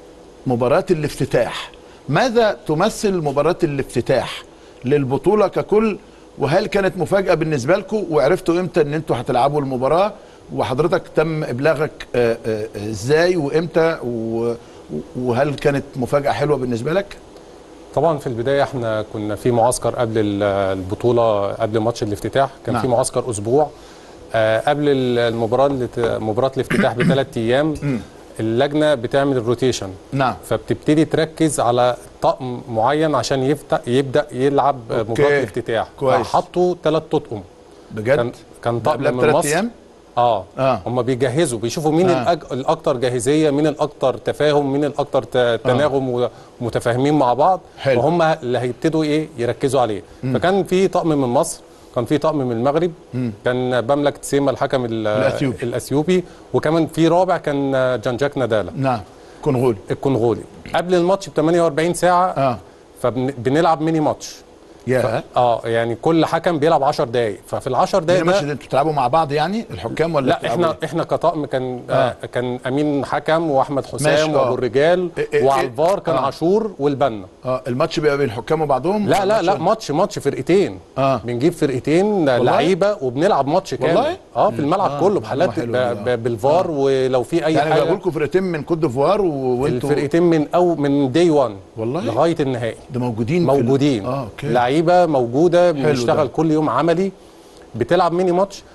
مباراة الافتتاح ماذا تمثل مباراة الافتتاح للبطولة ككل وهل كانت مفاجأة بالنسبة لكم وعرفتوا امتى ان انتوا هتلعبوا المباراة وحضرتك تم ابلاغك آه، آه، آه، ازاي وامتى و- وهل كانت مفاجأة حلوة بالنسبة لك؟ طبعا في البدايه احنا كنا في معسكر قبل ال- البطوله قبل ماتش الافتتاح كان نعم. في معسكر اسبوع آه، قبل ال- المباراه اللي ت- مباراه الافتتاح بثلاث ايام اللجنه بتعمل الروتيشن نعم فبتبتدي تركز على طقم معين عشان يفتح يبدا يلعب آه، أوكي. مباراه الافتتاح كويس. فحطوا ثلاث تطقم بجد؟ كان كان ده طقم قبلها من بثلاث مصر أيام؟ اه, آه. هم بيجهزوا بيشوفوا مين آه. آه. الأج... الاكثر جاهزيه مين الاكثر تفاهم مين الاكثر ت... تناغم ومتفاهمين مع بعض حلو. وهم اللي هيبتدوا ايه يركزوا عليه فكان في طقم من مصر كان في طقم من المغرب كان بملك تسيما الحكم ال- الأثيوبي. الاثيوبي وكمان في رابع كان جانجاك نادالا نعم كونغولي الكونغولي قبل الماتش ب 48 ساعه اه فبنلعب ميني ماتش يا اه يعني كل حكم بيلعب 10 دقائق ففي ال 10 دقائق الماتش ده ده انتوا بتلعبوا مع بعض يعني الحكام ولا لا بتلعبوا احنا إيه؟ احنا كطقم كان آه. آه. كان امين حكم واحمد ماشي، حسام آه. وابو الرجال إيه- إيه- وعلى إيه. الفار كان آه. عاشور والبنا اه الماتش بيبقى بين الحكام وبعضهم لا لا لا الماتش- ماتش ماتش فرقتين آه. بنجيب فرقتين لعيبه وبنلعب ماتش كامل والله؟ اه في الملعب آه، كله بحالات معلومة ب- حلوة دي، آه. ب- بالفار ولو في اي يعني حاجه جابوا لكم فرقتين من كوت ديفوار و- وانتوا الفرقتين من او من دي 1 والله؟ لغايه النهائي ده موجودين في ال- موجودين اه اوكي لعيبه موجوده ده. بنشتغل كل يوم عملي بتلعب ميني ماتش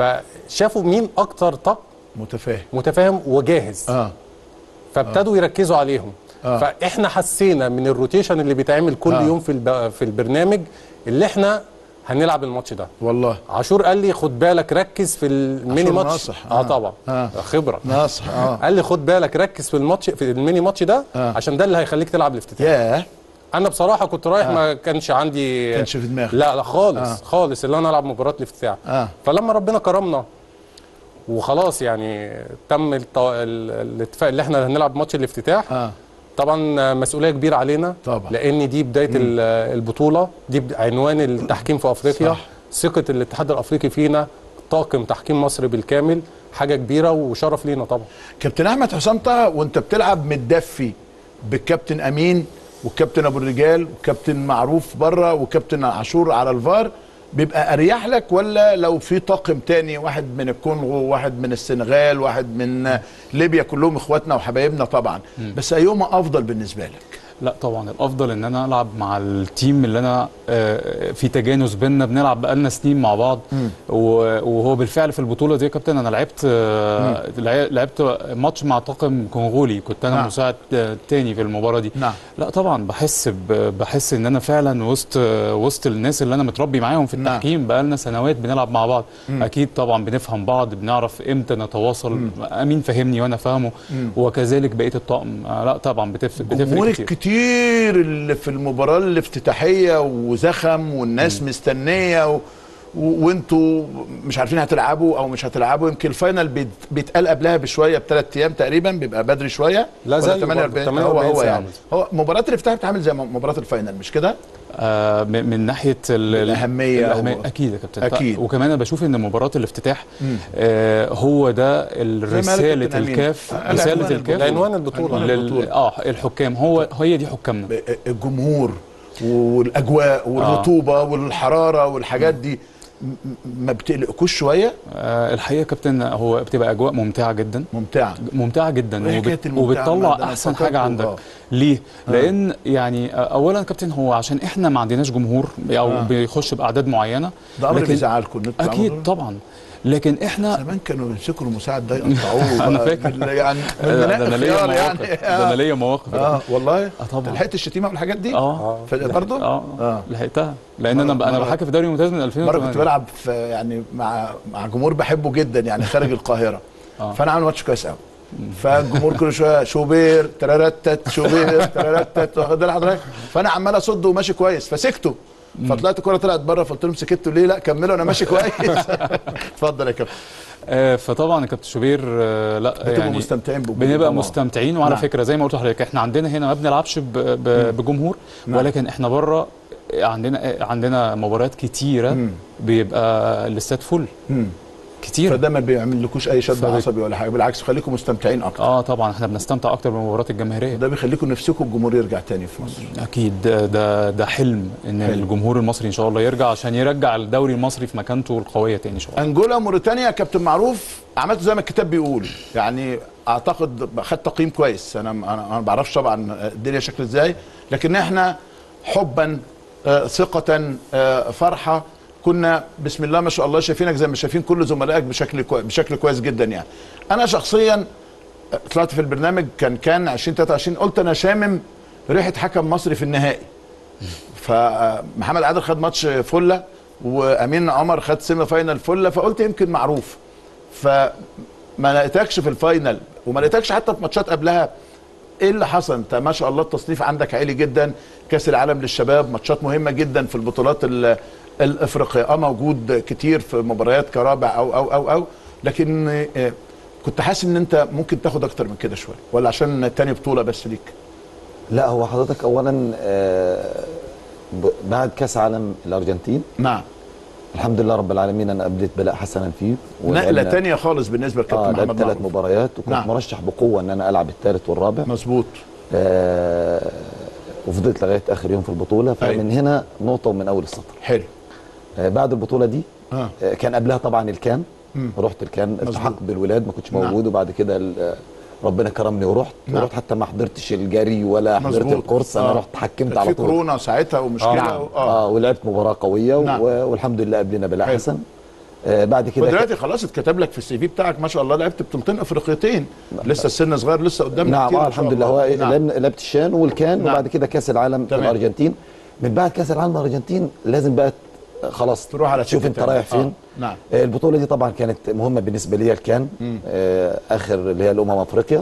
فشافوا مين اكتر طقم متفاهم متفاهم وجاهز اه فابتدوا يركزوا عليهم آه. فاحنا حسينا من الروتيشن اللي بيتعمل كل آه. يوم في الب... في البرنامج اللي احنا هنلعب الماتش ده والله عاشور قال لي خد بالك ركز في الميني عاشور ماتش ناصح. اه, آه. طبعا آه. خبره ناصح اه قال لي خد بالك ركز في الماتش في الميني ماتش ده آه. عشان ده اللي هيخليك تلعب الافتتاح ياه انا بصراحه كنت رايح ما كانش عندي كانش في دماغك. لا لا خالص آه. آه. خالص اللي انا العب مباراه الافتتاح آه. فلما ربنا كرمنا وخلاص يعني تم الت... ال- الاتفاق اللي احنا هنلعب ماتش الافتتاح اه طبعا مسؤوليه كبيره علينا طبعا. لان دي بدايه ال- البطوله دي بد- عنوان التحكيم في افريقيا صح. ثقه الاتحاد الافريقي فينا طاقم تحكيم مصر بالكامل حاجه كبيره وشرف لينا طبعا كابتن احمد حسام طه وانت بتلعب متدفي بالكابتن امين والكابتن ابو الرجال والكابتن معروف بره وكابتن عاشور على الفار بيبقى اريح لك ولا لو في طاقم تاني واحد من الكونغو واحد من السنغال واحد من ليبيا كلهم اخواتنا وحبايبنا طبعا بس ايهما افضل بالنسبه لك لا طبعا الافضل ان انا العب مع التيم اللي انا آه، في تجانس بيننا بنلعب بقالنا سنين مع بعض و- وهو بالفعل في البطوله دي يا كابتن انا لعبت آه، لع- لعبت ماتش مع طاقم كونغولي كنت انا نعم. مساعد آه، تاني في المباراه دي نعم. لا طبعا بحس ب- بحس ان انا فعلا وسط آه، وسط الناس اللي انا متربي معاهم في نعم. التحكيم بقالنا سنوات بنلعب مع بعض اكيد طبعا بنفهم بعض بنعرف امتى نتواصل امين فهمني وانا فاهمه وكذلك بقيه الطقم آه، لا طبعا بتفرق الجمهور بتفرق كتير الكتير اللي في المباراه الافتتاحيه وزخم والناس مستنيه و... و... وانتوا مش عارفين هتلعبوا او مش هتلعبوا يمكن الفاينل بيت... بيتقال قبلها بشويه بثلاث ايام تقريبا بيبقى بدري شويه لا ولا زيه برضه، 48 هو 48 هو ساعة يعني بالظبط. هو مباراه الافتتاح بتعمل زي مباراه الفاينل مش كده؟ آه من من ناحيه ال- ال- الأهمية الأهمية أو- اكيد يا كابتن أكيد. وكمان انا بشوف ان مباراه الافتتاح آه هو ده ال- زي ما قال رساله كابتن أمين. الكاف آه، رساله العنوان الكاف العنوان البطولة. عنوان لل- البطولة. اه الحكام هو هي دي حكامنا الجمهور والاجواء والرطوبه والحراره والحاجات دي ما بتقلقكوش شويه آه الحقيقه يا كابتن هو بتبقى اجواء ممتعه جدا ممتعه ممتعه جدا وإيه حكاية وبت... الممتعة؟ ما وبتطلع ده أنا احسن فكرت حاجه و- عندك آه. ليه لان يعني آه، اولا يا كابتن هو عشان احنا ما عندناش جمهور او آه. بيخش باعداد معينه ده امر لكن- بيزعلكم إن انتوا تعملوا اكيد ده؟ طبعا لكن احنا زمان كانوا يمسكوا المساعد ده يقطعوه أنا بقى فاكر. بال- يعني من آه، بناء ده انا ليا الخيار مواقف يعني ده انا ليا مواقف اه والله اه طبعا لحقت الشتيمه والحاجات دي اه برضه اه آه. لحقتها لان انا انا مرة- بحكي في الدوري الممتاز من 2008 مره كنت بلعب في يعني مع مع جمهور بحبه جدا يعني خارج القاهره آه. فانا عامل ماتش كويس قوي فالجمهور كل شويه شوبير ترارتت شوبير ترارتت واخد بالك حضرتك فانا عمال اصد وماشي كويس فسكته فطلعت الكوره طلعت بره فقلت لهم سكتوا ليه لا كملوا انا ماشي كويس اتفضل يا كابتن آه فطبعا يا كابتن شوبير آه لا بتبقوا يعني مستمتعين بوجود بنبقى الجمهور. مستمتعين وعلى نعم. فكره زي ما قلت لحضرتك احنا عندنا هنا ما بنلعبش ب- ب- بجمهور نعم. ولكن احنا بره عندنا عندنا مباريات كتيره بيبقى الاستاد فل مم. كتير فده ما بيعمل لكوش اي شد فبي- عصبي ولا حاجه بالعكس بيخليكم مستمتعين اكتر اه طبعا احنا بنستمتع اكتر بالمباريات الجماهيريه ده بيخليكم نفسكم الجمهور يرجع تاني في مصر اكيد ده ده, ده حلم ان حلم. الجمهور المصري ان شاء الله يرجع عشان يرجع الدوري المصري في مكانته القويه تاني ان شاء الله انجولا موريتانيا يا كابتن معروف عملته زي ما الكتاب بيقول يعني اعتقد خد تقييم كويس انا انا أنا ما بعرفش طبعا الدنيا شكل ازاي لكن احنا حبا آه، ثقة آه، فرحة كنا بسم الله ما شاء الله شايفينك زي ما شايفين كل زملائك بشكل كوي بشكل كويس جدا يعني انا شخصيا آه، طلعت في البرنامج كان كان 2023 قلت انا شامم ريحه حكم مصري في النهائي فمحمد عادل خد ماتش فله وامين عمر خد سيمي فاينل فله فقلت يمكن معروف فما لقيتكش في الفاينل وما لقيتكش حتى في ماتشات قبلها ايه اللي حصل انت ما شاء الله التصنيف عندك عالي جدا كاس العالم للشباب ماتشات مهمه جدا في البطولات ال- الافريقيه اه موجود كتير في مباريات كرابع او او او او لكن آه، كنت حاسس ان انت ممكن تاخد اكتر من كده شويه ولا عشان تاني بطوله بس ليك لا هو حضرتك اولا آه، ب- بعد كاس عالم الارجنتين نعم الحمد لله رب العالمين انا قابلت بلاء حسنا فيه نقله ولعبنا- تانية خالص بالنسبه لكابتن اه محمد لعبت ثلاث معروف. مباريات وكنت نعم. مرشح بقوه ان انا العب الثالث والرابع مظبوط آه وفضلت لغايه اخر يوم في البطوله أيوة. فمن هنا نقطه ومن اول السطر حلو آه بعد البطوله دي اه آه كان قبلها طبعا الكان مم. رحت الكان مظبوط. التحقت بالولاد ما كنتش نعم. موجود وبعد كده ال- آه، ربنا كرمني ورحت نعم. ورحت حتى ما حضرتش الجري ولا حضرت مظبوط. القرص انا آه. رحت حكمت كان على في طول كورونا ساعتها ومشكله نعم اه, اه ولعبت مباراه قويه نعم. و... والحمد لله قبلنا بلاء حلو. حسن آه بعد كده ودلوقتي خلاص اتكتب لك في السي في بتاعك ما شاء الله لعبت بطولتين افريقيتين لسه السن صغير لسه قدامنا نعم كتير آه ما شاء الحمد لله الله. هو نعم. نعم. لعبت الشان والكان نعم. وبعد كده كاس العالم في تمام. الارجنتين من بعد كاس العالم الارجنتين لازم بقى ت- خلاص تروح على شوف سكة انت تانية. رايح فين آه. نعم. آه البطوله دي طبعا كانت مهمه بالنسبه لي الكان آه اخر اللي هي الامم افريقيا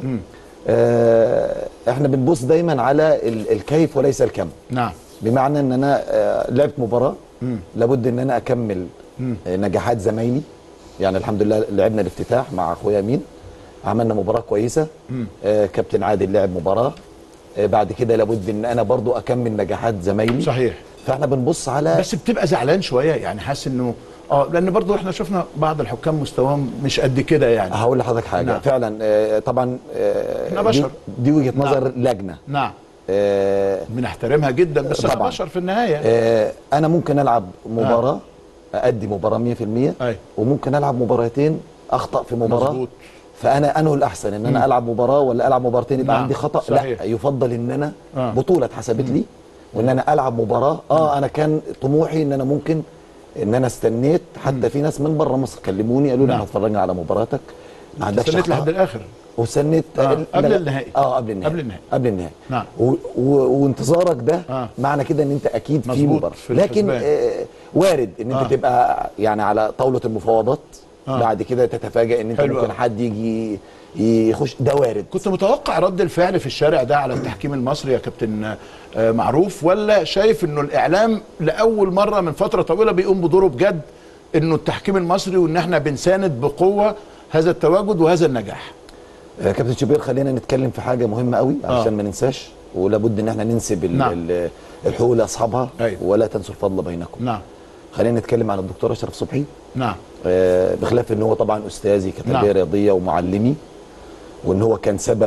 آه احنا بنبص دايما على ال- الكيف وليس الكم نعم بمعنى ان انا آه، لعبت مباراه لابد ان انا اكمل آه، نجاحات زمايلي يعني الحمد لله لعبنا الافتتاح مع اخويا مين عملنا مباراه كويسه آه، كابتن عادل لعب مباراه آه، بعد كده لابد ان انا برضو اكمل نجاحات زمايلي صحيح فاحنا بنبص على بس بتبقى زعلان شويه يعني حاسس انه اه لان برضو احنا شفنا بعض الحكام مستواهم مش قد كده يعني هقول لحضرتك حاجه نعم. فعلا آه، طبعا آه، إحنا بشر. دي, دي وجهه نعم. نظر لجنه نعم آه، بنحترمها جدا بس احنا طبعاً. بشر في النهايه آه، انا ممكن العب مباراه ادي مباراه 100% أي. وممكن العب مباراتين اخطا في مباراه مظبوط. فانا انه الاحسن ان انا العب مباراه ولا العب مباراتين يبقى نعم، عندي خطا صحيح. لا يفضل ان انا آه. بطوله اتحسبت لي وان انا العب مباراه اه انا كان طموحي ان انا ممكن ان انا استنيت حتى في ناس من بره مصر كلموني قالوا لي نعم. احنا اتفرجنا على مباراتك ما عندكش استنيت أخطاء. لحد الاخر وسنت آه، قبل لا- النهائي. اه قبل النهائي قبل النهائي. قبل النهائي نعم. و و وانتظارك ده آه. آه. معنى كده ان انت اكيد في مظبوط، مباراه في لكن الحسبان. آه وارد ان انت آه. آه. تبقى يعني على طاوله المفاوضات آه. آه. بعد كده تتفاجئ ان انت حلو ممكن أوي. حد يجي يخش ده وارد كنت متوقع رد الفعل في الشارع ده على التحكيم المصري يا كابتن آه، معروف ولا شايف انه الاعلام لاول مره من فتره طويله بيقوم بدوره بجد انه التحكيم المصري وان احنا بنساند بقوه هذا التواجد وهذا النجاح آه كابتن شوبير خلينا نتكلم في حاجه مهمه قوي آه. عشان ما ننساش ولابد ان احنا ننسب ال- نعم. ال- الحقوق لاصحابها أيوة. ولا تنسوا الفضل بينكم نعم خلينا نتكلم عن الدكتور اشرف صبحي نعم آه، بخلاف ان هو طبعا استاذي كتربيه نعم. رياضيه ومعلمي وان هو كان سبب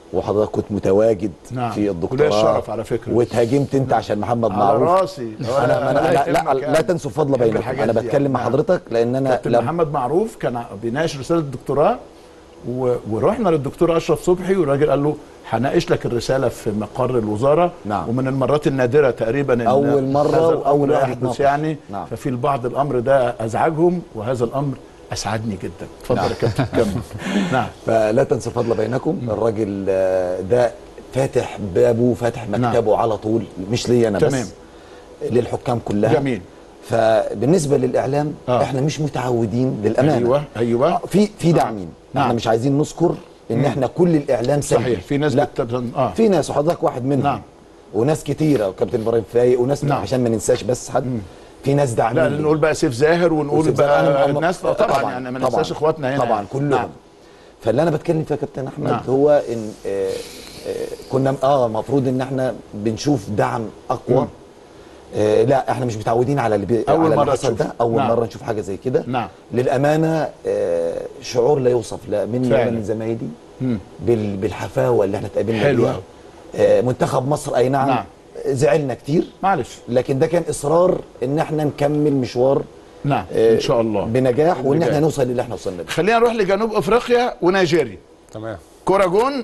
وحضرتك كنت متواجد نعم. في وليا الدكتوراه الشرف على فكرة. واتهاجمت انت عشان محمد على معروف راسي انا انا لا, لا, لا, يهمك لا يعني. تنسوا الفضل بحب بينكم الحاجات انا دي بتكلم يعني. مع نعم. حضرتك لان انا كابتن لم محمد معروف كان بيناقش رساله الدكتوراه و... ورحنا للدكتور اشرف صبحي والراجل قال له هناقش لك الرساله في مقر الوزاره نعم. ومن المرات النادره تقريبا إن أول مرة هذا وأول الأمر واحد يحدث ناقش. يعني نعم. ففي البعض الامر ده ازعجهم وهذا الامر اسعدني جدا اتفضل يا كابتن كمل نعم فلا تنسوا الفضل بينكم الراجل آه، ده فاتح بابه فاتح مكتبه على طول مش ليا انا تمام. بس للحكام كلها جميل فبالنسبه للاعلام آه. احنا مش متعودين للامانه ايوه ايوه آه، في في داعمين نعم. احنا مش عايزين نذكر ان احنا كل الاعلام سلبي صحيح في ناس لا بت... اه في ناس وحضرتك واحد منهم نعم. وناس كتيره وكابتن ابراهيم فايق وناس نعم. عشان ما ننساش بس حد في ناس داعمين لا ليه. نقول بقى سيف زاهر ونقول وسيف زاهر. أنا بقى مع- الناس طبعا, يعني ما ننساش اخواتنا هنا طبعا يعني. كلهم نعم. نعم. فاللي انا بتكلم فيها يا كابتن احمد نعم. هو ان آه آه كنا اه المفروض ان احنا بنشوف دعم اقوى آه لا احنا مش متعودين على اللي بي... أول على اللي مرة حصل تشوف. ده اول نعم. مره نشوف حاجه زي كده نعم. للامانه آه شعور لا يوصف لا مني فعلا. ولا من زمايلي بال... بالحفاوه اللي احنا اتقابلنا حلو بيها أوي. آه منتخب مصر اي نعم, نعم. زعلنا كتير معلش لكن ده كان اصرار ان احنا نكمل مشوار نعم آه، ان شاء الله بنجاح وان بنجاح. احنا نوصل للي احنا وصلنا له خلينا نروح لجنوب افريقيا ونيجيريا تمام كرة جون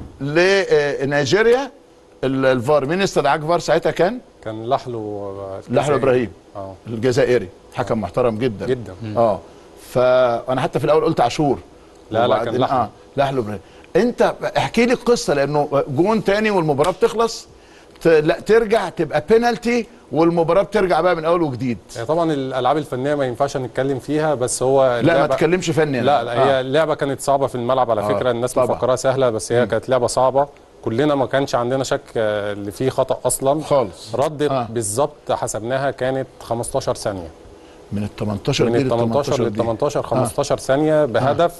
لنيجيريا ال- الفار مين استدعاك فار ساعتها كان كان لحلو لحلو ابراهيم اه الجزائري حكم محترم جدا جدا اه فانا حتى في الاول قلت عاشور لا، لا، وبعدين- كان لحلو. اه لحلو ابراهيم انت احكي لي القصه لانه جون تاني والمباراه بتخلص ت... لا ترجع تبقى بينالتي والمباراه بترجع بقى من اول وجديد هي طبعا الالعاب الفنيه ما ينفعش نتكلم فيها بس هو لا ما اللعبة- تتكلمش فني أنا. لا لا هي آه. اللعبه كانت صعبه في الملعب على آه، فكره الناس طبعا. مفكراها سهله بس هي كانت لعبه صعبه كلنا ما كانش عندنا شك آه، اللي فيه خطا اصلا خالص. ردت آه. بالظبط حسبناها كانت 15 ثانيه من ال 18 من دي ال لل 18 لل دي. 18 15 ثانيه بهدف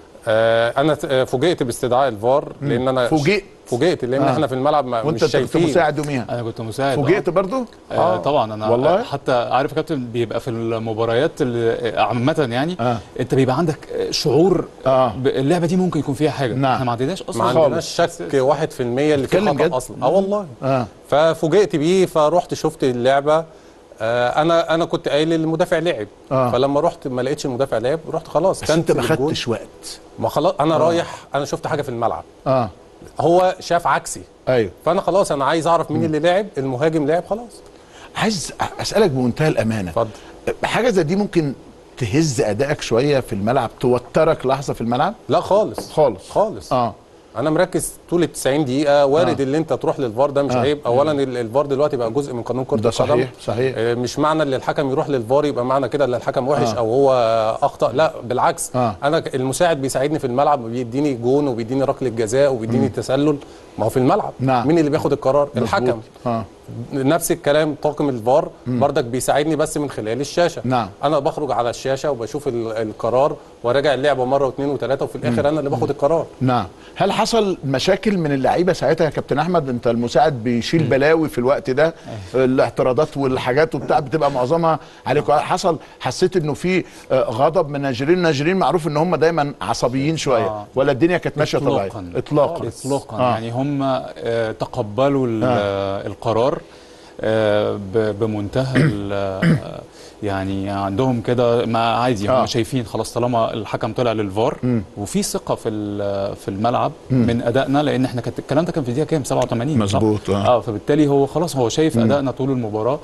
آه انا ت- آه، فوجئت باستدعاء الفار لان انا فوجئت؟ فوجئت لان آه. احنا في الملعب ما وانت مش كنت شايفين مساعد يوميها انا كنت مساعد فوجئت آه. برضو آه طبعا انا والله؟ والله حتى عارف يا كابتن بيبقى في المباريات اللي- عامه يعني آه. آه. انت بيبقى عندك شعور آه. آه. اللعبه دي ممكن يكون فيها حاجه نعم. احنا ما عندناش اصلا ما خالص. عندناش شك 1% اللي فيه بتتكلم جد؟ خطا اصلا اه والله اه ففوجئت بيه فرحت شفت اللعبه آه انا انا كنت قايل المدافع لعب آه. فلما رحت ما لقيتش المدافع لعب رحت خلاص بس انت ما كنسل الجون. خدتش وقت ما خلاص انا رايح انا شفت حاجه في الملعب اه هو شاف عكسي ايوه فانا خلاص انا عايز اعرف مين اللي لعب المهاجم لعب خلاص عايز اسالك بمنتهى الامانه اتفضل حاجه زي دي ممكن تهز ادائك شويه في الملعب توترك لحظه في الملعب لا خالص خالص خالص اه انا مركز طول ال 90 دقيقه وارد آه. اللي انت تروح للفار ده مش آه. عيب اولا ال- الفار دلوقتي بقى جزء من قانون كره ده القدم صحيح صحيح آه، مش معنى ان الحكم يروح للفار يبقى معنى كده ان الحكم وحش آه. او هو اخطا لا بالعكس آه. انا ك- المساعد بيساعدني في الملعب بيديني جون وبيديني ركله جزاء وبيديني تسلل ما هو في الملعب نعم. مين اللي بياخد القرار الحكم مظبوط. اه نفس الكلام طاقم الفار بردك بيساعدني بس من خلال الشاشه نعم. انا بخرج على الشاشه وبشوف ال- القرار وراجع اللعبه مره واثنين وثلاثه وفي الاخر انا اللي باخد القرار نعم هل حصل مشاكل من اللعيبه ساعتها يا كابتن احمد انت المساعد بيشيل بلاوي في الوقت ده الاعتراضات والحاجات وبتاع بتبقى معظمها عليكم حصل حسيت انه في آه، غضب من الناجرين الناجرين معروف ان هم دايما عصبيين شويه آه. ولا الدنيا كانت ماشيه طبيعيه إطلاقاً. اطلاقا اطلاقا آه. آه. يعني هم آه، تقبلوا ال- آه. القرار آه، ب- بمنتهى ال- آه، يعني عندهم كده ما عادي هم آه. شايفين خلاص طالما الحكم طلع للفار وفي ثقه في ال- في الملعب من ادائنا لان احنا كانت الكلام ده كان في الدقيقه كام 87 صح؟ مظبوط، آه. اه فبالتالي هو خلاص هو شايف ادائنا طول المباراه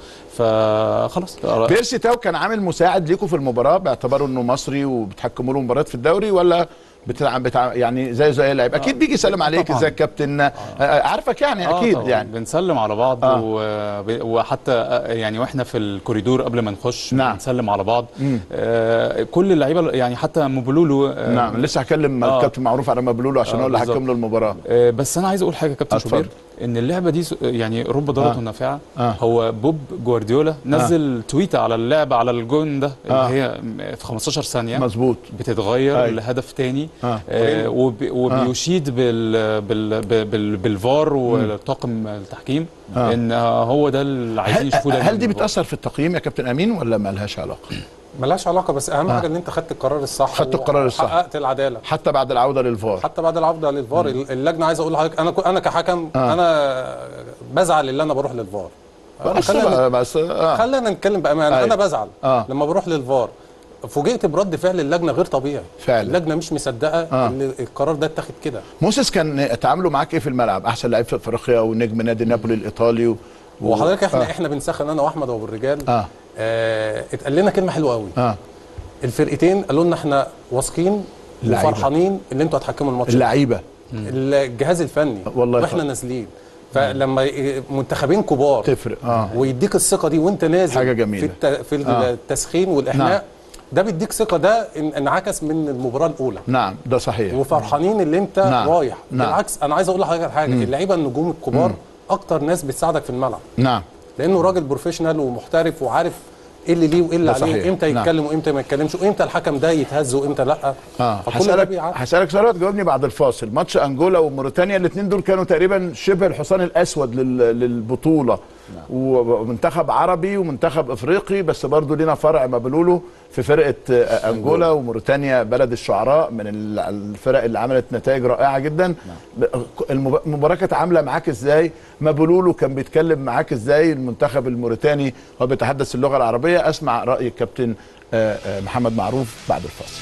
فخلاص بيرسي تاو كان عامل مساعد ليكم في المباراه باعتباره انه مصري وبتحكموا له مباريات في الدوري ولا بتاع بتاع يعني زي زي اللاعب اكيد بيجي يسلم عليك طبعاً. ازيك يا كابتن آه، عارفك يعني آه اكيد طبعاً. يعني بنسلم على بعض آه. وب- وحتى آه، يعني واحنا في الكوريدور قبل ما نخش نعم. بنسلم على بعض آه كل اللعيبه يعني حتى مبولولو آه نعم لسه هكلم آه. الكابتن معروف على مبلول عشان آه، هو اللي بالظبط. حكم له المباراه آه، بس انا عايز اقول حاجه يا كابتن اتفضل. شوبير ان اللعبه دي س- يعني رب ضاره آه. نافعه آه. هو بوب جوارديولا نزل تويته على اللعبه على الجون ده اللي آه. هي م- في 15 ثانيه مظبوط بتتغير أيوة. لهدف تاني آه. آه وب وبيشيد بال بال بال بال بالفار وطاقم التحكيم آه. ان آه، هو ده اللي عايزين هل, يشوفوه دايما هل دي من الفار. بتاثر في التقييم يا كابتن امين ولا ما لهاش علاقه ملهاش علاقه بس اهم آه. حاجه ان انت خدت القرار الصح خدت القرار الصح. وحققت العداله حتى بعد العوده للفار حتى بعد العوده للفار اللجنه عايز اقول لحضرتك انا كو- انا كحكم آه. انا بزعل اللي انا بروح للفار بس خلينا بقى بس آه. خلينا نتكلم بامانه أيوة. انا بزعل آه. لما بروح للفار فوجئت برد فعل اللجنه غير طبيعي فعلا. اللجنه مش مصدقه آه. ان القرار ده اتاخد كده موسيس كان تعاملوا معاك ايه في الملعب احسن لعيب في افريقيا ونجم نادي نابولي الايطالي و... وحضرتك احنا آه. احنا بنسخن انا واحمد ابو الرجال اه آه اتقال لنا كلمه حلوه قوي اه الفرقتين قالوا لنا احنا واثقين اللعيبة. وفرحانين ان انتوا هتحكموا الماتش ده. اللعيبه الجهاز الفني والله واحنا فرق. نازلين فلما ي- منتخبين كبار تفرق اه ويديك الثقه دي وانت نازل حاجة جميلة. في الت... في آه. التسخين والاحماء نعم. ده بيديك ثقه ده ان- انعكس من المباراه الاولى نعم ده صحيح وفرحانين اللي انت نعم. رايح نعم. بالعكس انا عايز اقول لحضرتك على حاجه اللعيبه النجوم الكبار اكتر ناس بتساعدك في الملعب نعم لانه راجل بروفيشنال ومحترف وعارف ايه اللي ليه وايه اللي ده عليه صحيح. امتى نعم. يتكلم وامتى ما يتكلمش وامتى الحكم ده يتهز وامتى لا اه فكل ده هسألك بيعرف. هسألك سؤال وتجاوبني بعد الفاصل ماتش انجولا وموريتانيا الاثنين دول كانوا تقريبا شبه الحصان الاسود لل- للبطوله ومنتخب عربي ومنتخب افريقي بس برضه لينا فرع مبلوله في فرقه آه، انجولا وموريتانيا بلد الشعراء من ال- الفرق اللي عملت نتائج رائعه جدا ب- المب- المباراه كانت عامله معاك ازاي مبلوله كان بيتكلم معاك ازاي المنتخب الموريتاني هو بيتحدث اللغه العربيه اسمع راي الكابتن آه، آه، محمد معروف بعد الفاصل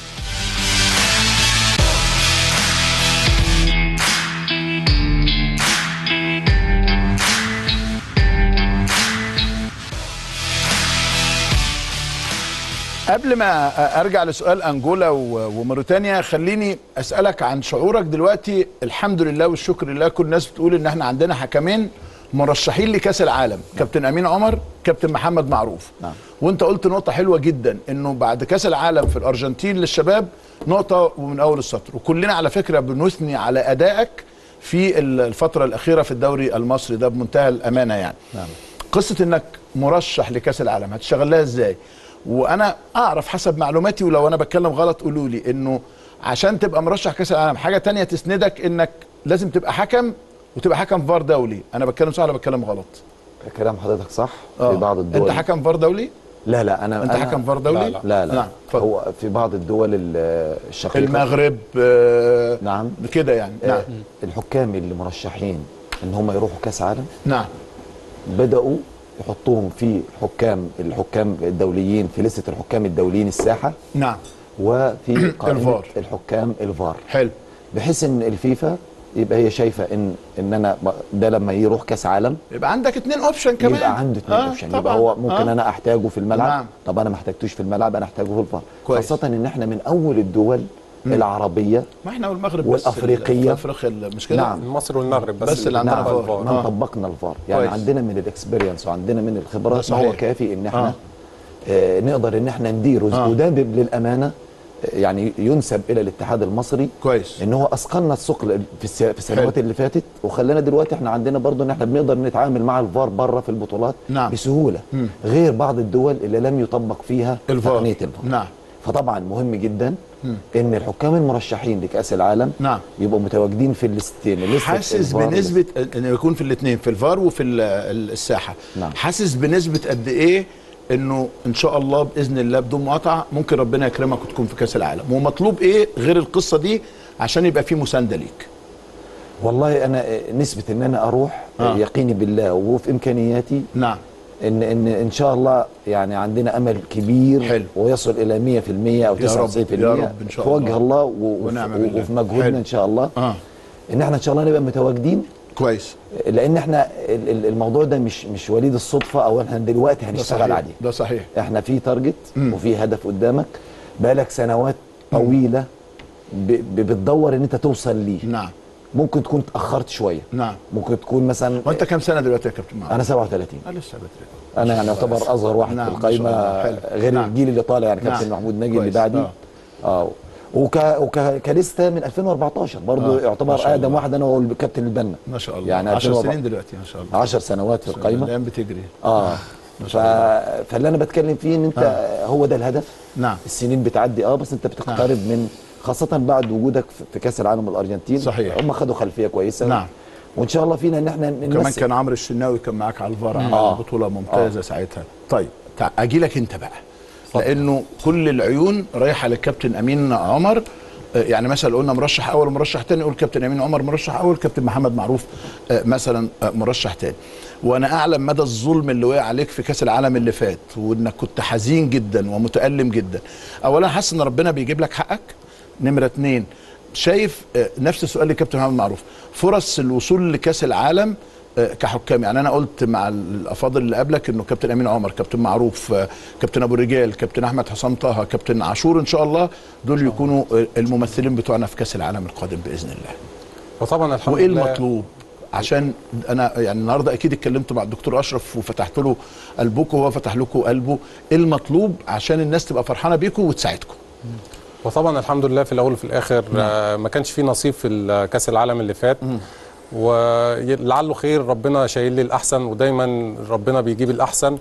قبل ما ارجع لسؤال انجولا و- وموريتانيا خليني اسالك عن شعورك دلوقتي الحمد لله والشكر لله كل الناس بتقول ان احنا عندنا حكمين مرشحين لكاس العالم كابتن امين عمر كابتن محمد معروف نعم. وانت قلت نقطه حلوه جدا انه بعد كاس العالم في الارجنتين للشباب نقطه ومن اول السطر وكلنا على فكره بنثني على ادائك في الفتره الاخيره في الدوري المصري ده بمنتهى الامانه يعني نعم. قصه انك مرشح لكاس العالم هتشتغل لها ازاي وانا اعرف حسب معلوماتي ولو انا بتكلم غلط قولوا لي انه عشان تبقى مرشح كاس العالم حاجه تانية تسندك انك لازم تبقى حكم وتبقى حكم فار دولي انا بتكلم صح ولا بتكلم غلط كلام حضرتك صح آه. في بعض الدول انت حكم فار دولي لا لا انا انت أنا حكم فار دولي لا، لا. لا لا نعم، اتفضل. هو في بعض الدول ال- الشقيقه المغرب آه نعم كده يعني نعم آه، الحكام اللي مرشحين ان هم يروحوا كاس عالم نعم بداوا يحطوهم في حكام الحكام الدوليين في لسته الحكام الدوليين الساحه نعم وفي قائمه الفار. الحكام الفار حلو بحيث ان الفيفا يبقى هي شايفه ان ان انا ب- ده لما يروح كاس عالم يبقى عندك اتنين اوبشن كمان يبقى عنده اثنين آه، اوبشن طبعاً. يبقى هو ممكن آه. انا احتاجه في الملعب نعم. طب انا ما احتاجتوش في الملعب انا احتاجه في الفار كويس. خاصه ان احنا من اول الدول العربيه ما احنا والمغرب بس والأفريقية. في افريقيا مش كده نعم. مصر والمغرب بس, بس اللي عندنا نعم فار. من آه. طبقنا الفار يعني كويس. عندنا من الاكسبيرينس وعندنا من ده الخبرات ما صحيح. هو كافي ان احنا آه. آه. نقدر ان احنا نديره آه. وده ب- للامانه آه، يعني ينسب الى الاتحاد المصري كويس ان هو اثقلنا الثقل في الس- في السنوات اللي فاتت وخلانا دلوقتي احنا عندنا برضو ان احنا بنقدر نتعامل مع الفار بره في البطولات نعم. بسهوله مم. غير بعض الدول اللي لم يطبق فيها الفار تقنيه الفار نعم فطبعا مهم جدا مم. ان الحكام المرشحين لكاس العالم نعم. يبقوا متواجدين في الليستين الليستة حاسس الفار بنسبه انه يكون في الاثنين في الفار وفي ال- ال- الساحه نعم. حاسس بنسبه قد ايه انه ان شاء الله باذن الله بدون مقاطعه ممكن ربنا يكرمك وتكون في كاس العالم ومطلوب ايه غير القصه دي عشان يبقى في مسانده ليك والله انا نسبه ان انا اروح آه. آه. يقيني بالله وفي امكانياتي نعم ان ان ان شاء الله يعني عندنا امل كبير حلو. ويصل الى 100% او 99% يا رب، يا رب إن شاء في وجه الله. الله و- ونعم وف- بالله. وفي مجهودنا حلو. ان شاء الله اه ان احنا ان شاء الله نبقى متواجدين كويس لان احنا ال- ال- الموضوع ده مش مش وليد الصدفه او احنا دلوقتي ده هنشتغل صحيح عليه ده صحيح احنا في تارجت مم. وفي هدف قدامك بقالك سنوات طويله ب- ب- بتدور ان انت توصل ليه نعم ممكن تكون اتاخرت شويه نعم ممكن تكون مثلا وانت كام سنه دلوقتي يا كابتن معاذ؟ انا 37 انا لسه بدري انا يعني اعتبر اصغر واحد نعم، في ما شاء القايمه الله. حلو. غير نعم. الجيل اللي طالع يعني كابتن نعم. محمود ناجي اللي كويس. بعدي آه. اه وك وك كلسته من 2014 برضه آه، ما يعتبر شاء اقدم الله. واحد انا والكابتن البنا ما شاء الله يعني 10 2004 سنين دلوقتي ما شاء الله 10 سنوات في القايمه الايام بتجري اه ف... فاللي انا بتكلم فيه ان انت آه. هو ده الهدف نعم السنين بتعدي اه بس انت بتقترب من خاصه بعد وجودك في- في كاس العالم الارجنتين صحيح. هم خدوا خلفيه كويسه نعم. وان شاء الله فينا ان احنا كمان نمثل كان عمرو الشناوي كان معاك على الفار عمل آه. بطوله ممتازه آه. ساعتها طيب تع- اجي لك انت بقى لانه كل العيون رايحه للكابتن امين عمر آه، يعني مثلا قلنا مرشح اول ومرشح تاني يقول كابتن امين عمر مرشح اول كابتن محمد معروف آه، مثلا آه، مرشح تاني وانا اعلم مدى الظلم اللي وقع عليك في كاس العالم اللي فات وانك كنت حزين جدا ومتالم جدا اولا حاسس ان ربنا بيجيب لك حقك نمره اتنين شايف آه، نفس السؤال لكابتن محمد معروف فرص الوصول لكاس العالم آه، كحكام يعني انا قلت مع الافاضل اللي قبلك انه كابتن امين عمر كابتن معروف آه، كابتن ابو الرجال كابتن احمد حسام طه كابتن عاشور ان شاء الله دول يكونوا آه، الممثلين بتوعنا في كاس العالم القادم باذن الله وطبعا الحمد وايه لله المطلوب عشان انا يعني النهارده اكيد اتكلمت مع الدكتور اشرف وفتحت له قلبكم وهو فتح لكم قلبه ايه المطلوب عشان الناس تبقى فرحانه بيكم وتساعدكم وطبعا الحمد لله في الاول وفي الاخر آه، ما كانش في نصيب في ال- كاس العالم اللي فات ولعله خير ربنا شايل لي الاحسن ودايما ربنا بيجيب الاحسن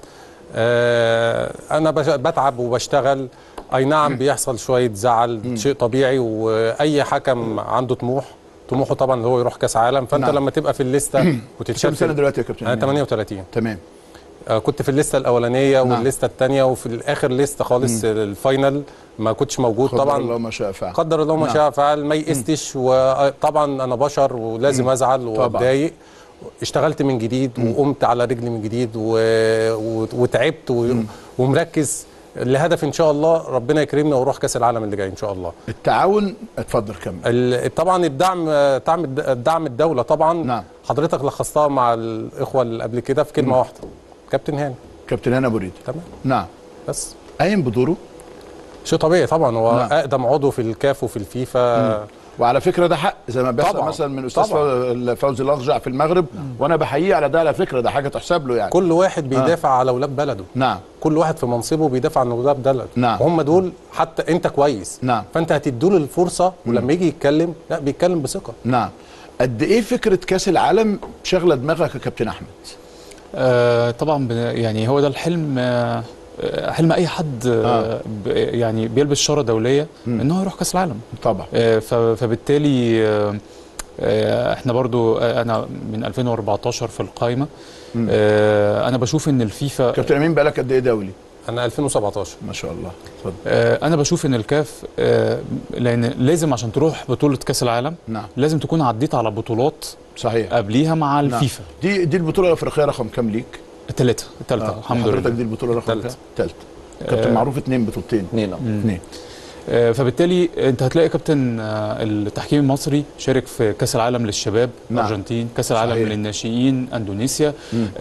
آه، انا بش- بتعب وبشتغل اي نعم بيحصل شويه زعل شيء طبيعي واي حكم عنده طموح طموحه طبعا اللي هو يروح كاس عالم فانت نعم. لما تبقى في الليسته كم وتتشاف سنه دلوقتي يا كابتن انا أمين؟ 38 تمام آه، كنت في الليسته الاولانيه نعم. والليسته الثانيه وفي الاخر ليسته خالص الفاينل ما كنتش موجود قدر طبعا الله ما شاء فعل قدر الله ما نعم. شاء فعل ما يئستش وطبعا انا بشر ولازم ازعل واتضايق اشتغلت من جديد وقمت على رجلي من جديد و... و... وتعبت و... ومركز لهدف ان شاء الله ربنا يكرمنا واروح كاس العالم اللي جاي ان شاء الله التعاون اتفضل كمل ال- طبعا الدعم دعم دعم الدوله طبعا نعم. حضرتك لخصتها مع الاخوه اللي قبل كده في كلمه واحده كابتن هاني كابتن هنا بريد تمام نعم بس قايم بدوره شيء طبيعي طبعا هو نعم. اقدم عضو في الكاف وفي الفيفا وعلى فكره ده حق زي ما بيحصل طبعاً. مثلا من استاذ طبعاً. فوزي- فوزي الاخجع في المغرب وانا بحييه على ده على فكره ده حاجه تحسب له يعني كل واحد بيدافع على اولاد بلده نعم كل واحد في منصبه بيدافع عن اولاد بلده نعم. هم دول حتى انت كويس نعم. فانت هتديله الفرصه ولما يجي يتكلم لا بيتكلم بثقه نعم قد ايه فكره كاس العالم شغله دماغك يا كابتن احمد آه طبعا بن- يعني هو ده الحلم آه آه، حلم اي حد آه ب- يعني بيلبس شاره دوليه ان هو يروح كاس العالم طبعا آه، ف- فبالتالي آه، آه، احنا برضو آه، انا من 2014 في القائمه آه، انا بشوف ان الفيفا كابتن امين بقالك قد ايه دولي انا 2017 ما شاء الله اتفضل آه، انا بشوف ان الكاف آه، لان لازم عشان تروح بطوله كاس العالم نعم لازم تكون عديت على بطولات صحيح قبليها مع نعم. الفيفا دي دي البطوله الافريقيه رقم كام ليك الثلاثه الثالثه آه، الحمد حضرتك لله دي البطوله رقم تالتة. كام ثالثه كابتن آه. معروف اثنين بطولتين اثنين اه اثنين آه، فبالتالي انت هتلاقي كابتن آه، التحكيم المصري شارك في كاس العالم للشباب نعم. الارجنتين كاس العالم صحيح. للناشئين اندونيسيا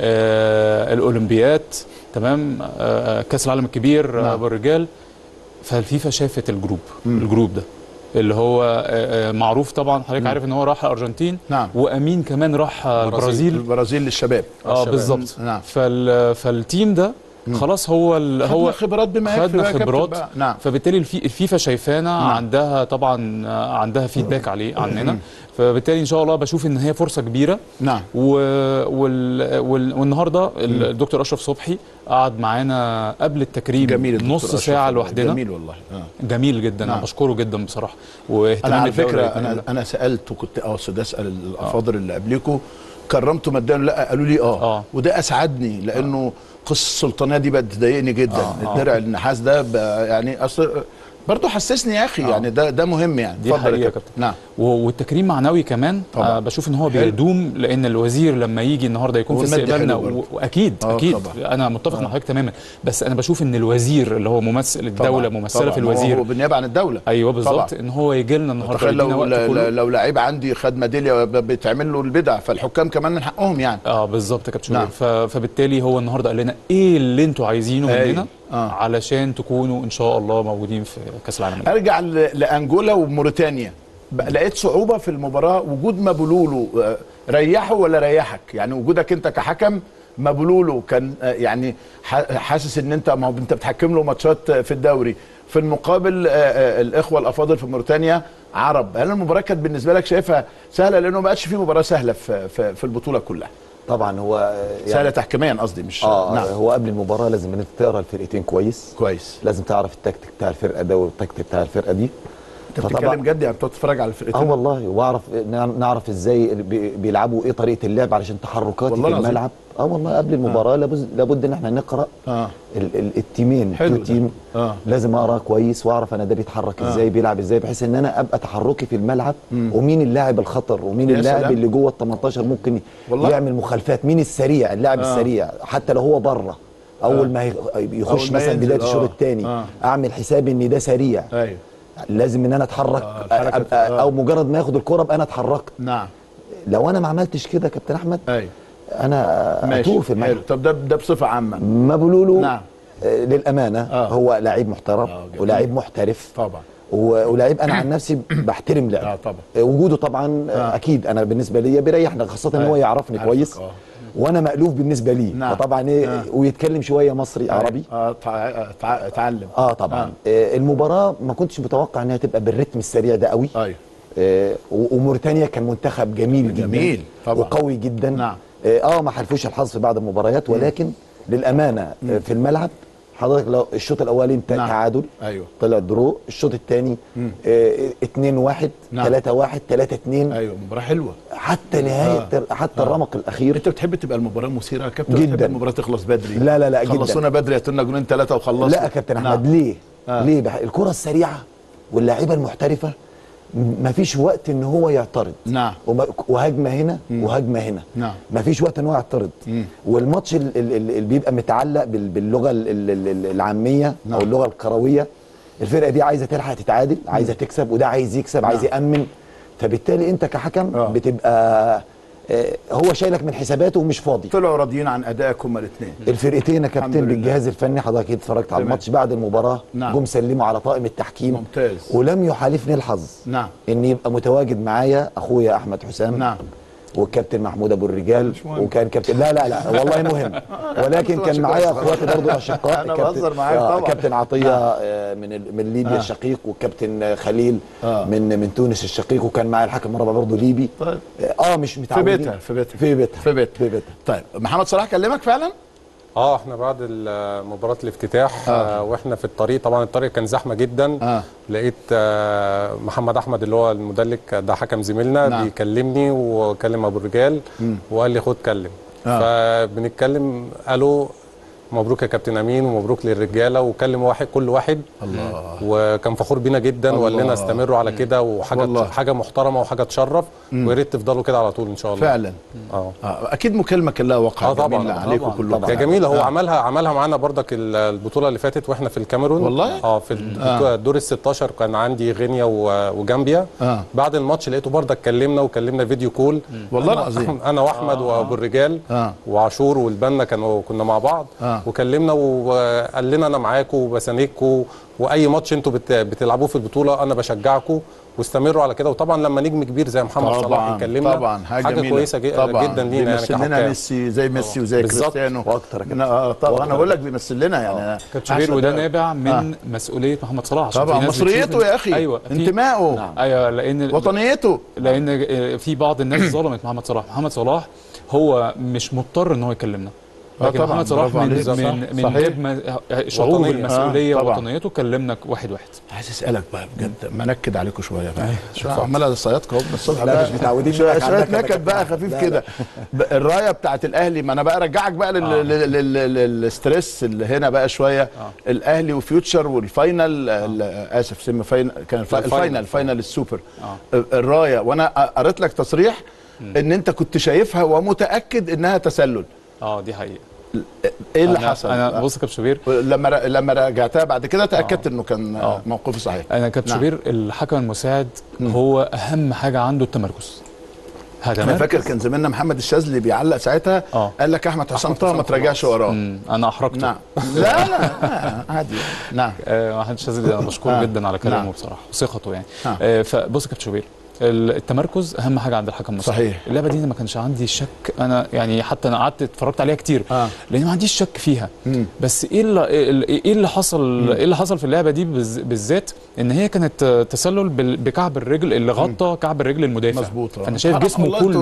آه الاولمبياد تمام آه كاس العالم الكبير نعم. آه بالرجال فالفيفا شافت الجروب الجروب ده اللي هو آه آه، معروف طبعا حضرتك عارف ان هو راح الارجنتين نعم. وامين كمان راح آه، البرازيل البرازيل للشباب اه الشباب. بالظبط نعم. فال فالتيم ده خلاص هو ال- خدنا هو خبرات بما يكفي خدنا بقى يا كابتن خبرات بقى. نعم فبالتالي الفي الفيفا شايفانا نعم. عندها طبعا آه، عندها فيدباك عليه عننا فبالتالي ان شاء الله بشوف ان هي فرصه كبيره نعم و... وال... وال... والنهارده الدكتور اشرف صبحي قعد معانا قبل التكريم جميل الدكتور نص أشرف ساعه والله. لوحدنا جميل والله آه. جميل جدا نعم. انا بشكره جدا بصراحه انا واهتمام على الدولة فكره يكون انا ده. انا سالت وكنت قاصد اسال الافاضل اللي قبلكم كرمته ماديا لا قالوا لي اه, آه. وده اسعدني لانه قصه السلطانيه دي بقت تضايقني جدا آه، آه. الدرع النحاس ده بقى يعني اصل برضه حسسني يا اخي آه. يعني ده ده مهم يعني دي اتفضل حقيقة يا يا كابتن كابتن. نعم و- والتكريم معنوي كمان طبعا. آه بشوف ان هو حلو. بيدوم لان الوزير لما يجي النهارده يكون في والمادي استقبالنا حلو برضه. و- واكيد آه اكيد طبعا. انا متفق مع حضرتك تماما بس انا بشوف ان الوزير اللي هو ممثل الدوله طبعاً. ممثله طبعاً. في ما هو- الوزير هو بالنيابه عن الدوله ايوه بالظبط طبعاً. ان هو يجي لنا النهارده تخيل يدينا لو وقت لو, كله لو لعيب عندي خد ميداليه ب- بيتعمل له البدع فالحكام كمان من حقهم يعني اه بالظبط يا كابتن نعم. نعم. ف... فبالتالي هو النهارده قال لنا ايه اللي انتوا عايزينه أيوة. مننا آه. علشان تكونوا ان شاء الله موجودين في كاس العالم ارجع ل- لانجولا وموريتانيا بقى لقيت صعوبه في المباراه وجود مابولولو آه، ريحه ولا ريحك يعني وجودك انت كحكم مابولولو كان آه، يعني ح- حاسس ان انت ما هو انت بتحكم له ماتشات آه، في الدوري في المقابل آه، آه، الاخوه الافاضل في موريتانيا عرب هل المباراه كانت بالنسبه لك شايفها سهله لانه ما بقتش في مباراه سهله في في, في البطوله كلها طبعا هو آه، سهله يعني تحكيميا قصدي مش اه نعم هو قبل المباراه لازم ان انت تقرا الفرقتين كويس كويس لازم تعرف التكتيك بتاع الفرقه ده والتكتيك بتاع الفرقه دي انت فطبعاً- بتتكلم جد يعني بتقعد تتفرج على الفرقتين اه والله واعرف نع- نعرف ازاي بي- بيلعبوا ايه طريقه اللعب علشان تحركاتي والله في العظيم. الملعب اه والله قبل المباراه لابد لابد ان احنا نقرا اه ال- ال- التيمين حلو تو ده. تيم آه. لازم اقرا كويس واعرف انا ده بيتحرك ازاي بيلعب ازاي بحيث ان انا ابقى تحركي في الملعب ومين اللاعب الخطر ومين يا اللاعب سلام. اللي جوه ال 18 ممكن والله. يعمل مخالفات مين السريع اللاعب آه. السريع حتى لو هو بره اول ما يخ- يخش أول ما مثلا ينزل، بدايه الشوط آه. الثاني آه. اعمل حسابي ان ده سريع ايوه لازم ان انا اتحرك آه، الحركة أبقى آه. او مجرد ما ياخد الكره ابقى انا اتحركت نعم لو انا ما عملتش كده يا كابتن احمد ايوه انا ماشي اتوه في الملعب حلو طب ده ده بصفه عامه ما بقولوا نعم. آه للامانه آه. هو لعيب محترم آه، جميل. ولاعيب محترف طبعا و- ولاعيب انا عن نفسي بحترم اه لعبه طبعا آه، وجوده طبعا آه. اكيد انا بالنسبه لي بيريحنا خاصه ان هو أيوة. يعرفني عارفك، كويس آه. وانا مألوف بالنسبه لي نعم. فطبعا ايه آه. ويتكلم شويه مصري عربي اه تع- تع- اتعلم اه طبعا آه. المباراه ما كنتش متوقع انها تبقى بالريتم السريع ده قوي ايوه آه، و- وموريتانيا كان منتخب جميل جدا جميل، طبعا. وقوي جدا نعم. اه آه، ما حلفوش الحظ في بعض المباريات ولكن للامانه آه، في الملعب حضرتك لو الشوط الاولي انت نعم. تعادل ايوه طلع درو الشوط الثاني 2 1 نعم. 3 1 3 2 ايوه مباراه حلوه حتى نهايه آه. حتى الرمق الاخير انت بتحب تبقى المباراه مثيره يا كابتن جداً. بتحب المباراه تخلص بدري لا، لا، لا، جداً. خلصونا بدري هاتوا لنا جولين ثلاثه وخلصوا لا يا كابتن احمد نعم. ليه آه. ليه بح... الكره السريعه واللاعيبه المحترفه ما فيش وقت ان هو يعترض نعم. وما- وهجمه هنا وهجمه هنا نعم. ما فيش وقت ان هو يعترض والماتش ال- ال- ال- اللي بيبقى متعلق بال- باللغه ال- ال- ال- العاميه نعم. او اللغه الكرويه الفرقه دي عايزه تلحق تتعادل عايزه تكسب وده عايز يكسب عايز يامن فبالتالي انت كحكم آه. بتبقى آه، هو شايلك من حساباته ومش فاضي طلعوا راضيين عن ادائك هما الاثنين الفرقتين يا الحمد كابتن لله. بالجهاز الفني حضرتك اكيد اتفرجت على تمام. الماتش بعد المباراه نعم. جم سلموا على طاقم التحكيم ممتاز. ولم يحالفني الحظ نعم. ان يبقى متواجد معايا اخويا احمد حسام نعم. والكابتن محمود ابو الرجال مهم. وكان كابتن لا لا لا والله مهم ولكن كان معايا اخواتي برضه الاشقاء أنا الكابتن- بهزر معاك آه، طبعا. كابتن عطيه آه، من ال- من ليبيا آه. الشقيق والكابتن خليل آه. من من تونس الشقيق وكان معايا الحكم مربع برضه ليبي طيب. اه مش في متعودين بيتها في بيتها في بيتها في بيتها في بيتها طيب محمد صلاح كلمك فعلا اه احنا بعد ال- مباراه الافتتاح آه. واحنا في الطريق طبعا الطريق كان زحمه جدا آه. لقيت آه محمد احمد اللي هو المدلك ده حكم زميلنا نعم. بيكلمني وكلم ابو الرجال وقال لي خد كلم آه. فبنتكلم قالوا مبروك يا كابتن امين ومبروك للرجاله وكلم واحد كل واحد الله وكان فخور بينا جدا وقال الله. لنا استمروا على كده وحاجه والله. حاجه محترمه وحاجه تشرف ويا ريت تفضلوا كده على طول ان شاء الله فعلا اه آه. اكيد مكالمه كان لها وقع اه طبعا جميل عليكم طبعا كلكم طبعا. يا جميله هو عملها عملها معانا برضك ال- البطوله اللي فاتت واحنا في الكاميرون والله؟ اه في البطولة- الدور ال 16 كان عندي غينيا و- وجامبيا آه. بعد الماتش لقيته برضك كلمنا وكلمنا فيديو كول والله أنا- العظيم. انا واحمد وابو الرجال آه. وعاشور والبنا كانوا كنا مع بعض آه. وكلمنا وقال لنا انا معاكم وبساندكم واي ماتش انتوا بت- بتلعبوه في البطوله انا بشجعكم واستمروا على كده وطبعا لما نجم كبير زي محمد صلاح طبعا يكلمنا طبعا حاجه, حاجه جميلة. كويسه جي- طبعا جدا لينا يعني بيمثل لنا كحكام ميسي زي ميسي وزي بالظبط. كريستيانو وأكتر كمان. آه طبعا انا وأكتر. بقول لك بيمثل لنا يعني كابتن شوبير وده عشان- نابع من مسؤوليه محمد صلاح عشان طبعا في ناس مصريته بتشوف إن- يا اخي ايوه في- انتمائه نعم. ايوه لان وطنيته لان آه، في بعض الناس ظلمت محمد صلاح محمد صلاح هو مش مضطر ان هو يكلمنا آه لكن طبعا، محمد صلاح برافو من عليك. من صح، من صحيح. باب ما- شعوره وطنية. بالمسؤوليه آه، طبعا. ووطنيته كلمنا واحد واحد عايز اسالك بقى بجد ما نكد عليكم شويه بقى شو عمال صيادكم اهو من الصبح لا، بقى. مش متعودين شويه منك على شويه النكد يا نكد بقى كابتن. خفيف لا، كده ب- الرايه بتاعت الاهلي ما انا بقى ارجعك بقى لل- لل- لل- لل- للستريس اللي هنا بقى شويه الاهلي وفيوتشر والفاينل ال- اسف سيمي فاينل كان الف- الفاينل. الفاينل الفاينل السوبر الرايه وانا قريت لك تصريح ان انت كنت شايفها ومتاكد انها تسلل اه دي حقيقه ايه اللي أنا- حصل انا بص يا كابتن شوبير لما ر- لما راجعتها بعد كده تاكدت انه كان آه. موقفي صحيح انا كابتن نعم. شوبير الحكم المساعد هو اهم حاجه عنده التمركز انا هتمركز فاكر كان زميلنا محمد الشاذلي بيعلق ساعتها آه. قال لك احمد حسام طه ما تراجعش وراه مم، انا احرجته نعم لا لا لا، عادي نعم آه، محمد الشاذلي انا بشكره آه. جدا على كلامه نعم. بصراحه وثقته يعني آه. آه، فبص يا كابتن شوبير ال- التمركز اهم حاجه عند الحكم المساعد صحيح. اللعبه دي انا ما كانش عندي شك انا يعني حتى انا قعدت اتفرجت عليها كتير آه. لان ما عنديش شك فيها مم. بس ايه اللي ايه اللي حصل ايه اللي حصل في اللعبه دي بالز- بالذات ان هي كانت آه، تسلل بال- بكعب الرجل اللي غطى كعب الرجل المدافع مظبوط، آه. فانا شايف سبحان جسمه الله، كله انتوا-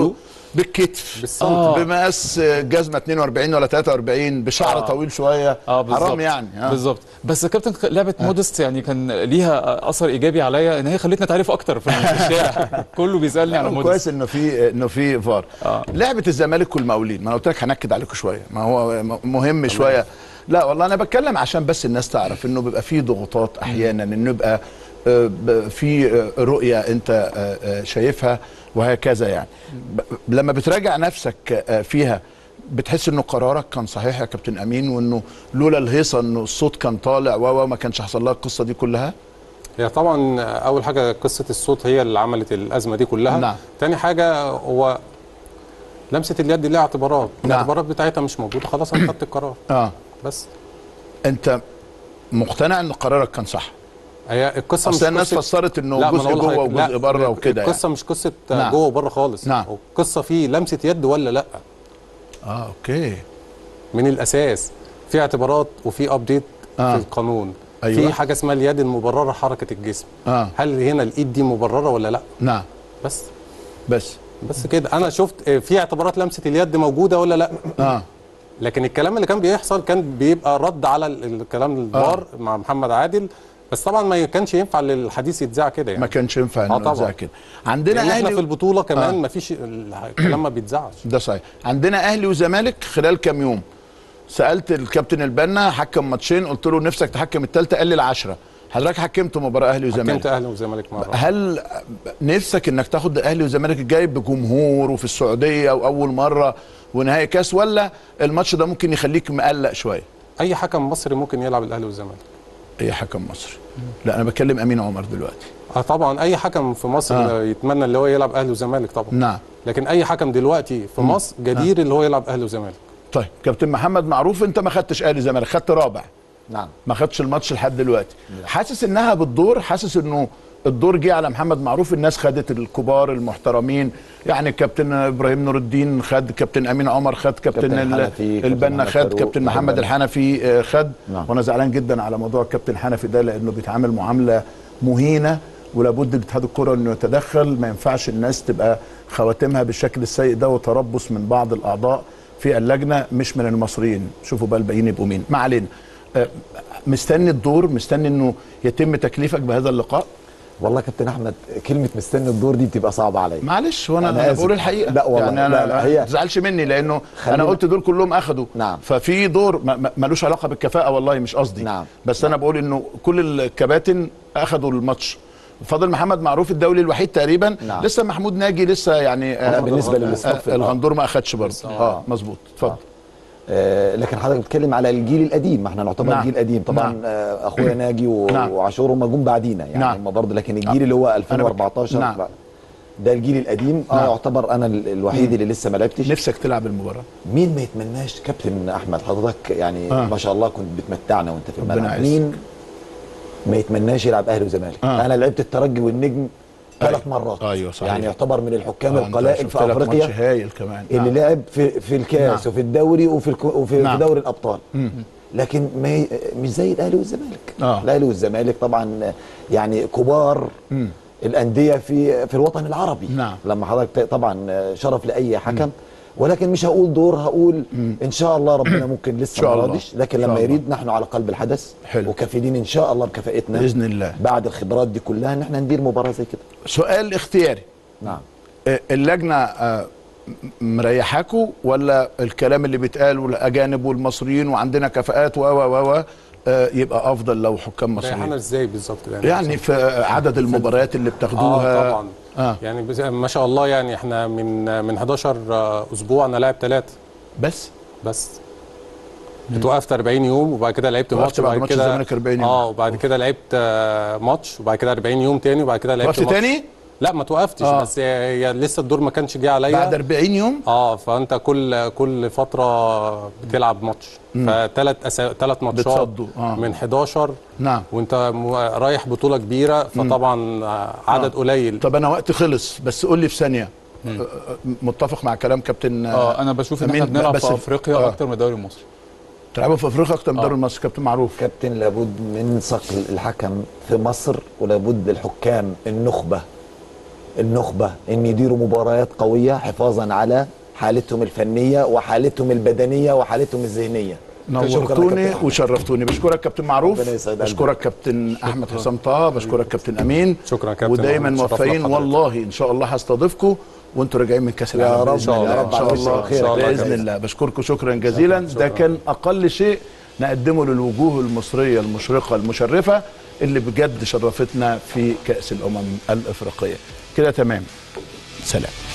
بالكتف بالسنتي. آه. بمقاس جزمه 42 ولا 43 بشعر آه. طويل شويه اه بالظبط حرام يعني آه. بالظبط بس يا كابتن لعبه مودست يعني كان ليها اثر ايجابي عليا ان هي خلتني اتعرف اكتر في في الشارع كله بيسالني على مودست كويس انه في انه في فار آه. لعبه الزمالك والمقاولين ما انا قلت لك هنكد عليكم شويه ما هو م- مهم شويه لا والله انا بتكلم عشان بس الناس تعرف انه بيبقى في ضغوطات احيانا انه يبقى آه، ب- في آه، رؤيه انت آه، آه، شايفها وهكذا يعني ب- لما بتراجع نفسك آه، فيها بتحس انه قرارك كان صحيح يا كابتن امين وانه لولا الهيصه انه الصوت كان طالع و و ما كانش حصل لها القصه دي كلها هي طبعا اول حاجه قصه الصوت هي اللي عملت الازمه دي كلها نعم. تاني حاجه هو لمسه اليد ليها اعتبارات نعم. الاعتبارات بتاعتها مش موجوده خلاص انا خدت القرار اه بس انت مقتنع ان قرارك كان صح هي القصه اصل الناس قصة- فسرت انه لا، ما أنا جزء أقول جوه لحضرتك، لا، وجزء بره وكده يعني. القصه مش قصه نعم. جوه وبره خالص نعم. القصه في لمسه يد ولا لا اه اوكي من الاساس في اعتبارات وفي ابديت آه. في القانون أيوة. في حاجه اسمها اليد المبرره حركه الجسم اه هل هنا الايد دي مبرره ولا لا نعم بس بس بس كده انا شفت آه، في اعتبارات لمسه اليد موجوده ولا لا اه لكن الكلام اللي كان بيحصل كان بيبقى رد على ال- الكلام الفار مع محمد عادل بس طبعا ما كانش ينفع للحديث يتذاع كده ما يعني كانش ينفع آه انه طبعا. يتذاع كده عندنا لان احنا في اهلي البطوله كمان آه. ما فيش الكلام ما بيتذاعش ده صحيح عندنا اهلي وزمالك خلال كام يوم سالت الكابتن البنا حكم ماتشين قلت له نفسك تحكم الثالثه قال لي العشرة حضرتك حكمت مباراه اهلي حكمت وزمالك اهلي وزمالك مره هل نفسك انك تاخد اهلي وزمالك الجاي بجمهور وفي السعوديه واول مره ونهائي كاس ولا الماتش ده ممكن يخليك مقلق شويه اي حكم مصري ممكن يلعب الاهلي والزمالك اي حكم مصري لا انا بكلم امين عمر دلوقتي اه طبعا اي حكم في مصر آه. آه. يتمنى اللي هو يلعب اهلي وزمالك طبعا نعم لكن اي حكم دلوقتي في مصر جدير اللي هو يلعب اهلي وزمالك طيب كابتن محمد معروف انت ما خدتش اهلي زمالك خدت رابع نعم ما خدش الماتش لحد دلوقتي حاسس انها بالدور حاسس انه الدور جه على محمد معروف الناس خدت الكبار المحترمين يعني كابتن ابراهيم نور الدين خد كابتن امين عمر خد كابتن, كابتن ال- الحنفي، كابتن البنا محمد خد فاروق، كابتن كابتن محمد البنا. الحنفي آه، خد نعم. وانا زعلان جدا على موضوع الكابتن الحنفي ده لانه بيتعامل معامله مهينه ولابد لاتحاد الكره انه يتدخل ما ينفعش الناس تبقى خواتمها بالشكل السيء ده وتربص من بعض الاعضاء في اللجنه مش من المصريين شوفوا بقى الباقيين يبقوا مين ما علينا آه، مستني الدور مستني انه يتم تكليفك بهذا اللقاء والله كابتن احمد كلمه مستني الدور دي بتبقى صعبه عليا معلش وانا أنا انا آسف. بقول الحقيقه لا والله، يعني انا لا، لا، هي- ما تزعلش مني لانه انا خلينا- قلت دول كلهم اخدوا نعم. ففي دور ما- ما- ملوش علاقه بالكفاءه والله مش قصدي نعم. بس انا بقول انه كل الكباتن اخدوا الماتش فاضل محمد معروف الدولي الوحيد تقريبا نعم. لسه محمود ناجي لسه يعني آه، بالنسبة آه، للاستاف، آه، آه. الغندور ما اخدش برضه اه مظبوط اتفضل آه لكن حضرتك بتتكلم على الجيل القديم ما احنا نعتبر نعم. جيل قديم طبعا نعم. آه اخويا ناجي و... نعم. وعاشور هم جم بعدينا يعني نعم. هم برضه لكن الجيل اللي هو 2014 نعم. ده الجيل القديم اه نعم. يعتبر انا ال- الوحيد اللي لسه ما لعبتش نفسك تلعب المباراه مين ما يتمناش كابتن احمد حضرتك يعني آه. ما شاء الله كنت بتمتعنا وانت في ربنا الملعب يعزك. مين ما يتمناش يلعب اهلي وزمالك آه. انا لعبت الترجي والنجم ثلاث أيوة. مرات أيوه، صحيح. يعني يعتبر من الحكام آه، أنت القلائل شفت في لك افريقيا ماتش هايل كمان اللي نعم. لعب في في الكاس نعم. وفي الدوري وفي الكو وفي نعم. في دوري الابطال لكن ما ي- مش زي الاهلي والزمالك آه. الاهلي والزمالك طبعا يعني كبار الانديه في في الوطن العربي نعم. لما حضرتك طبعا شرف لاي حكم ولكن مش هقول دور هقول ان شاء الله ربنا ممكن لسه شاء ما الله. راضيش لكن إن شاء لما الله. يريد نحن على قلب الحدث حلو. وكفيلين ان شاء الله بكفاءتنا بإذن الله. بعد الخبرات دي كلها ان احنا ندير مباراه زي كده سؤال اختياري نعم آه، اللجنه آه، م- مريحاكوا ولا الكلام اللي بيتقال والاجانب والمصريين وعندنا كفاءات و و و و، آه، يبقى افضل لو حكام ريحانا مصريين ازاي بالظبط يعني في عدد المباريات اللي بتاخدوها اه طبعا آه. آه. يعني بس- ما شاء الله يعني احنا من من 11 اسبوع انا لاعب ثلاثه بس بس اتوقفت 40 يوم وبعد كده لعبت وقفت ماتش بعد وبعد ماتش كده الزمالك 40 يوم. اه وبعد كده لعبت آه، ماتش وبعد كده 40 يوم تاني وبعد كده لعبت وقفت ماتش. تاني لا ما توقفتش آه. آه. بس هي هي لسه الدور ما كانش جه عليا بعد 40 يوم اه فانت كل كل فتره بتلعب ماتش فثلاث أسا... ثلاث ماتشات بتصدوا، آه. من 11 نعم وانت م- رايح بطوله كبيره فطبعا آه، عدد قليل طب انا وقت خلص بس قول لي في ثانيه آه، آه، متفق مع كلام كابتن اه انا بشوف ان احنا أمين، بنلعب بس في افريقيا آه. اكتر من الدوري المصري تلعبوا في افريقيا اكتر من الدوري المصري كابتن معروف كابتن لابد من صقل الحكم في مصر ولابد الحكام النخبة النخبه ان يديروا مباريات قويه حفاظا على حالتهم الفنيه وحالتهم البدنيه وحالتهم الذهنيه شكراً يا نورتوني كابتن أحمد. وشرفتوني بشكرك كابتن معروف ربنا يسعد قلبك. بشكرك كابتن احمد حسام طه بشكرك كابتن امين شكراً كابتن ودايما محمد. شرفنا موفقين بحضرتك. والله ان شاء الله هستضيفكم وانتوا راجعين من كاس العالم رب، بإذن إن شاء الله. الله. رب ان شاء على الله وشك خير. إن شاء الله باذن خير. الله بشكركم شكرا جزيلا ده كان اقل شيء نقدمه للوجوه المصريه المشرقه المشرفه اللي بجد شرفتنا في كاس الامم الافريقيه كده تمام سلام